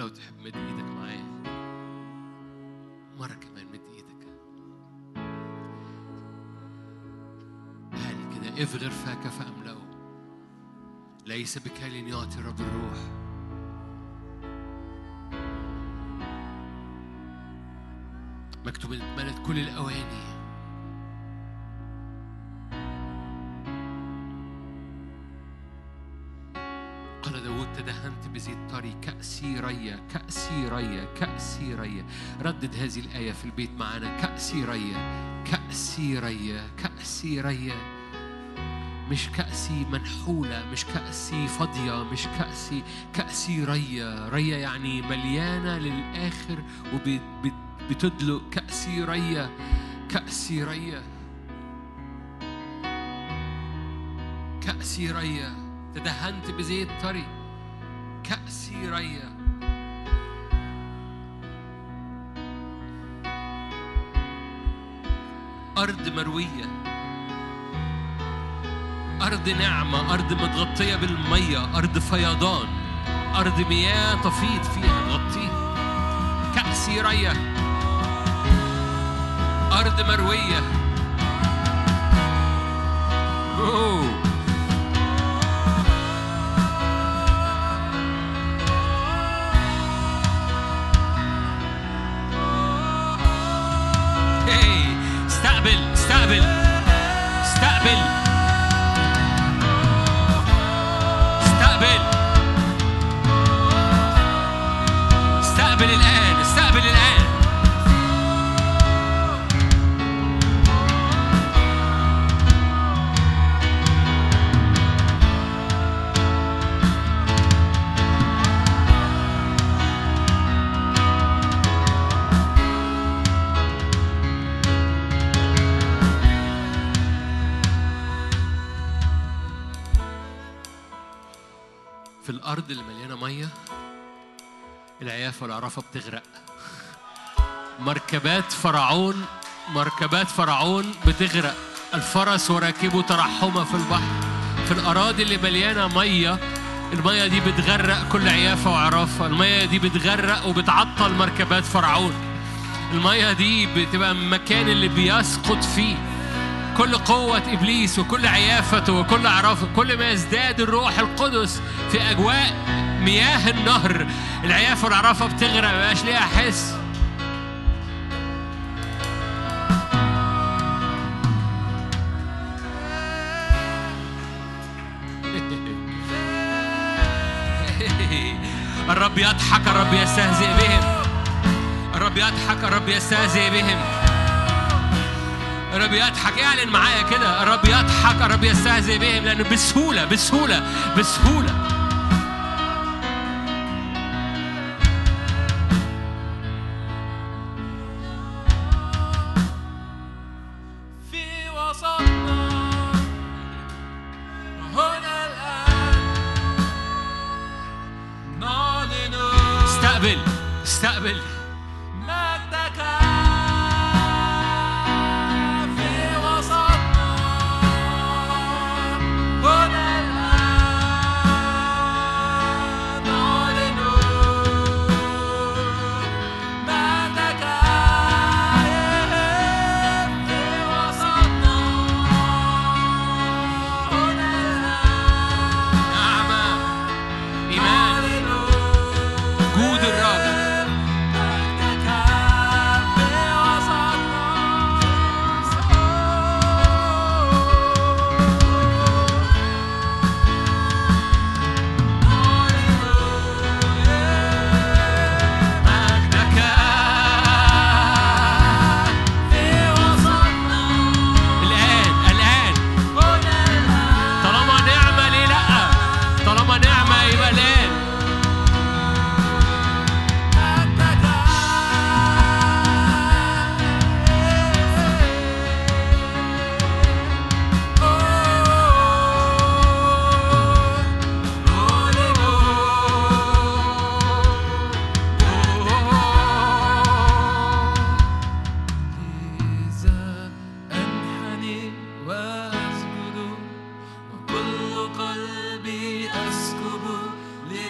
لو تحب مد ايدك معايا مرة كمان مد ايدك هاني كده افغر فاك فأملأه ليس بكال يعطي رب الروح مكتوب إن اتملت كل الأواني قال داود تدهنت بزيت طري كأسي ريا كأسي ريا كأسي ريا ردد هذه الآية في البيت معانا كأسي ريا كأسي ريا كأسي ريا مش كأسي منحولة مش كأسي فاضية مش كأسي كأسي ريا ريا يعني مليانة للآخر وبتدلق كأسي ريا كأسي ريا كأسي ريا تدهنت بزيت طري كأسي ريا أرض مروية أرض نعمة أرض متغطية بالمية أرض فيضان أرض مياه تفيض فيها تغطيه كأسي ريا أرض مروية أوه. هي استقبل استقبل استقبل استقبل استقبل الآن استقبل الآن في الأرض اللي مليانة مية العيافة والعرافة بتغرق مركبات فرعون مركبات فرعون بتغرق الفرس وراكبه ترحمة في البحر في الأراضي اللي مليانة مية المية دي بتغرق كل عيافة وعرافة المية دي بتغرق وبتعطل مركبات فرعون المية دي بتبقى المكان اللي بيسقط فيه كل قوة إبليس وكل عيافته وكل عرافة كل ما يزداد الروح القدس في أجواء مياه النهر العيافة والعرافة بتغرق ما بقاش ليها حس الرب يضحك الرب يستهزئ بهم الرب يضحك الرب يستهزئ بهم الرب يضحك اعلن معايا كده الرب يضحك الرب يستهزئ بهم لانه بسهوله بسهوله بسهوله في وسطنا هنا الآن نعلن استقبل استقبل مجدك في وسطنا هنا الآن نعلن مجدك في وسطنا هنا الآن نعمة إيمان جود الرب مجدك في وسطنا مجدك في وسطنا الآن الآن هنا الآن طالما نعمة ليه لأ طالما نعمة يبقى الآن مجدك إذا أنحني وأسجد وكل قلبي أسكب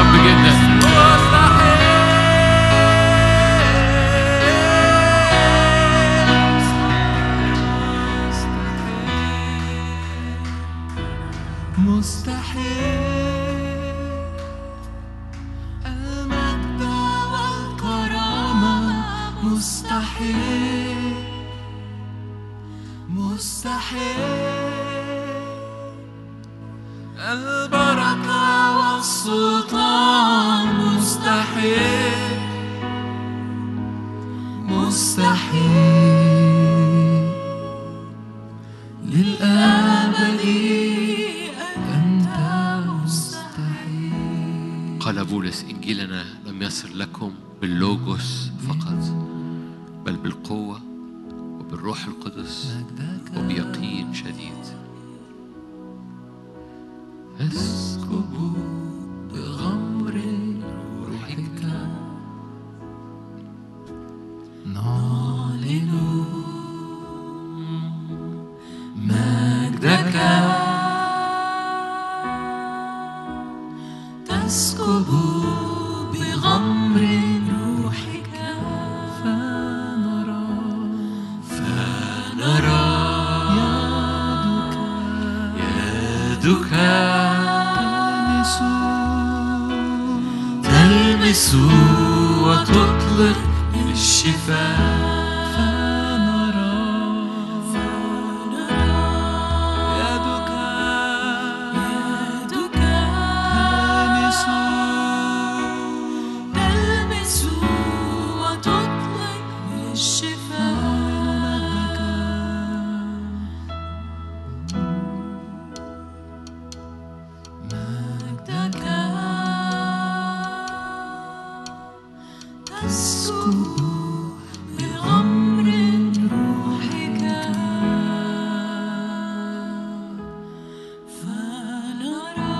الرب جدا مستحيل المجد والكرامة مستحيل مستحيل البركة والسلطان مستحيل مستحيل للأبد أنت مستحيل قال بولس إنجيلنا لم يصل لكم باللوجوس فقط بل بالقوة وبالروح القدس وبيقين شديد اسكب بغمر روحك نعلن مجدك تسكب بغمر روحك فنرى فنرى يدك يدك تلمس وتطلق للشفاء فنرى يدك يدك تلمس تلمس وتطلق للشفاء مجدك تسكب بغمر روحك فنرى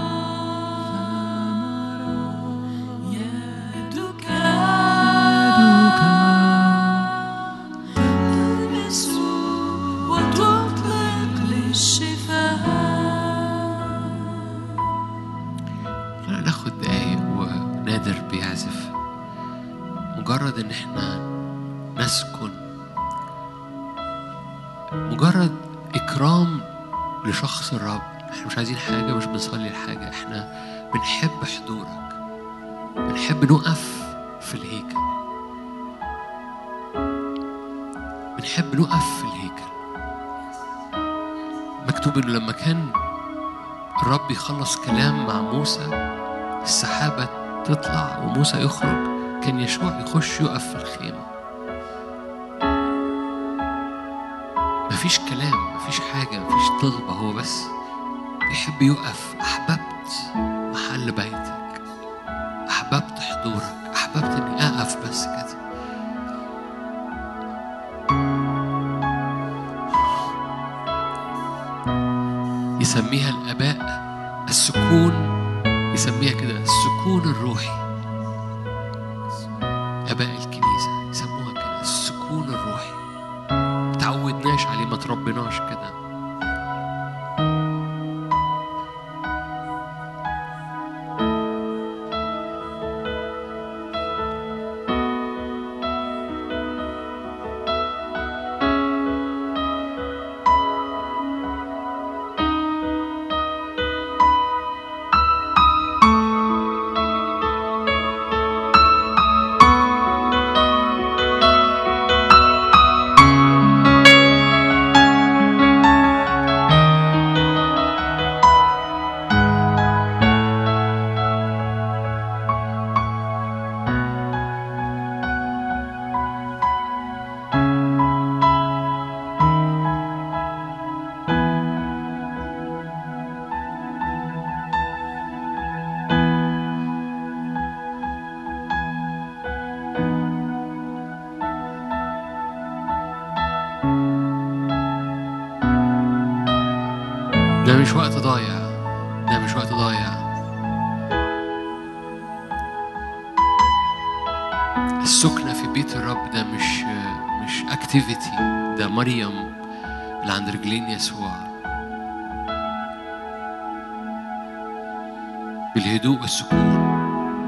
يدك تلمس وتطلق للشفاء خلينا ناخد دقايق ونادر بيعزف مجرد ان احنا نسكن مجرد اكرام لشخص الرب احنا مش عايزين حاجه مش بنصلي لحاجه احنا بنحب حضورك بنحب نقف في الهيكل بنحب نقف في الهيكل مكتوب انه لما كان الرب يخلص كلام مع موسى السحابة تطلع وموسى يخرج كان يشوع يخش يقف في الخيمة مفيش كلام مفيش حاجة مفيش طلبة هو بس بيحب يقف أحببت محل بيتك أحببت حضورك أحببت إني أقف بس كده يسميها الآباء السكون يسميها كده السكون الروحي آباء الكنيسة يسموها كده السكون الروحي متعودناش عليه ما تربناش كده ده مش وقت ضايع ده مش وقت ضايع السكنة في بيت الرب ده مش مش اكتيفيتي ده مريم اللي عند رجلين يسوع بالهدوء والسكون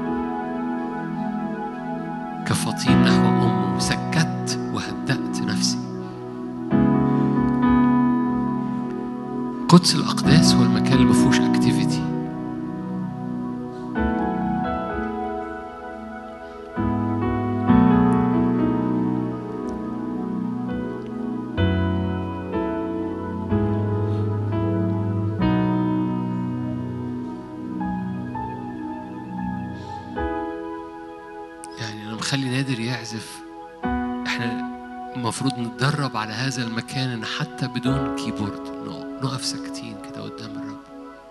كفطيم نحو أمه سكت وهدأت نفسي قدس الأقداس هو المكان اللي ما فيهوش اكتيفيتي يعني أنا مخلي نادر يعزف احنا المفروض نتدرب على هذا المكان ان حتى بدون كيبورد نق- نقف ساكتين كده قدام الرب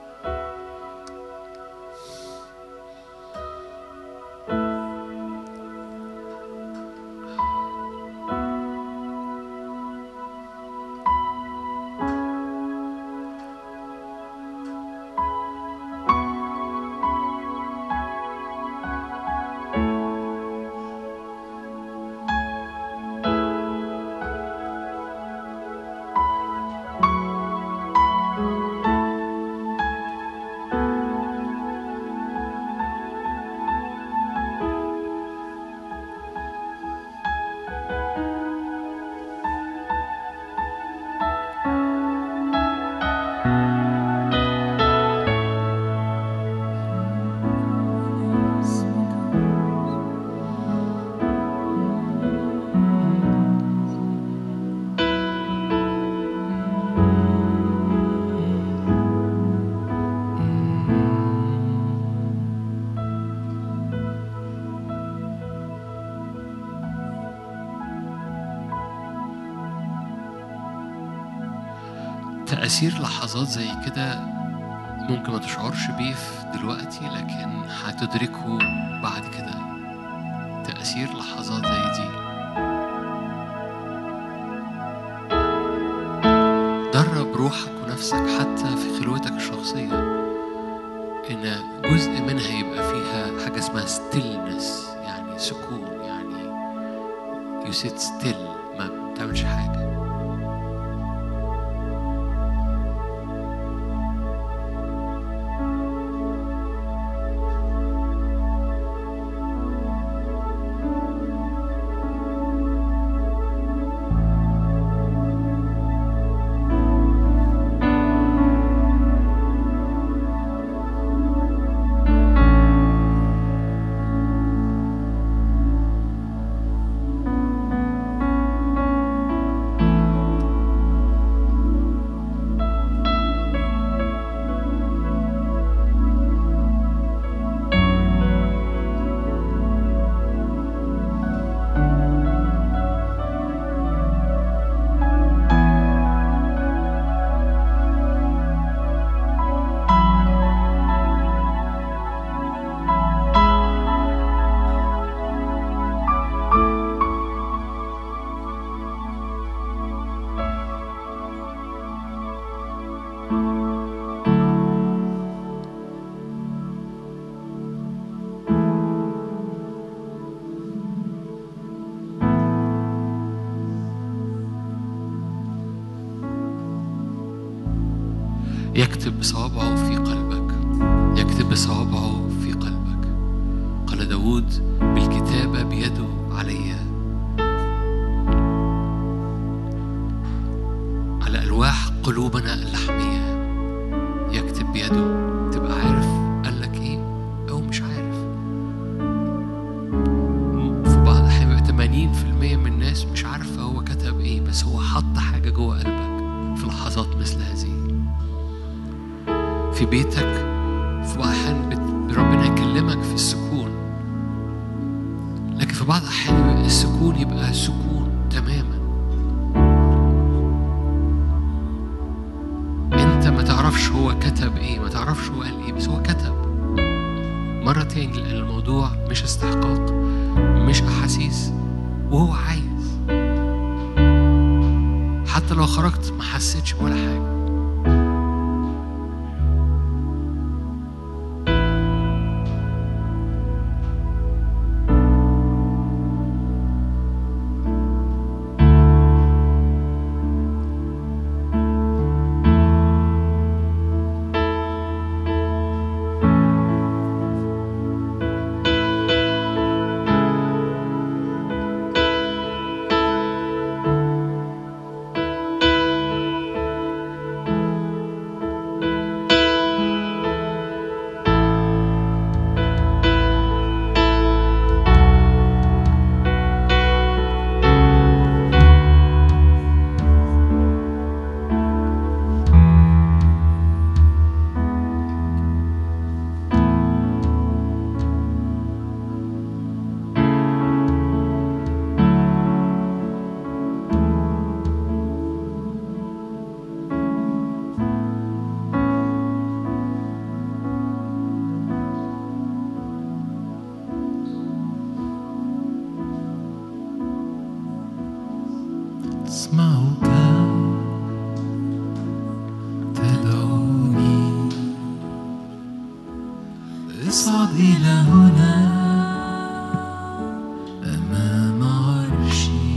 تأثير لحظات زي كده ممكن ما تشعرش بيه في دلوقتي لكن هتدركه بعد كده تأثير لحظات زي دي درب روحك ونفسك حتى في خلوتك الشخصية إن جزء منها يبقى فيها حاجة اسمها stillness يعني سكون يعني you sit still ما بتعملش حاجة يكتب بصوابعه في قلبك يكتب بصوابعه في قلبك قال داود بالكتابة بيده علي على ألواح قلوبنا اللحمية يكتب بيده تبقى عارف قال لك ايه أو مش عارف في بعض الأحيان بيبقى 80% من الناس مش عارفة هو كتب ايه بس هو حط حاجة جوه قلبك في لحظات مثل هذه في بيتك في بعض الأحيان بت- ربنا يكلمك في السكون لكن في بعض الأحيان يبقى السكون يبقى سكون تماما أنت ما تعرفش هو كتب إيه ما تعرفش هو قال إيه بس هو كتب مرة تاني لأن الموضوع مش استحقاق مش أحاسيس وهو عايز حتى لو خرجت ما حسيتش بولا حاجة هنا أمام عرشي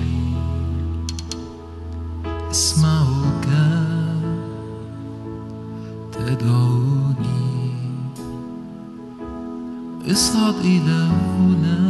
أسمعك تدعوني اصعد إلى هنا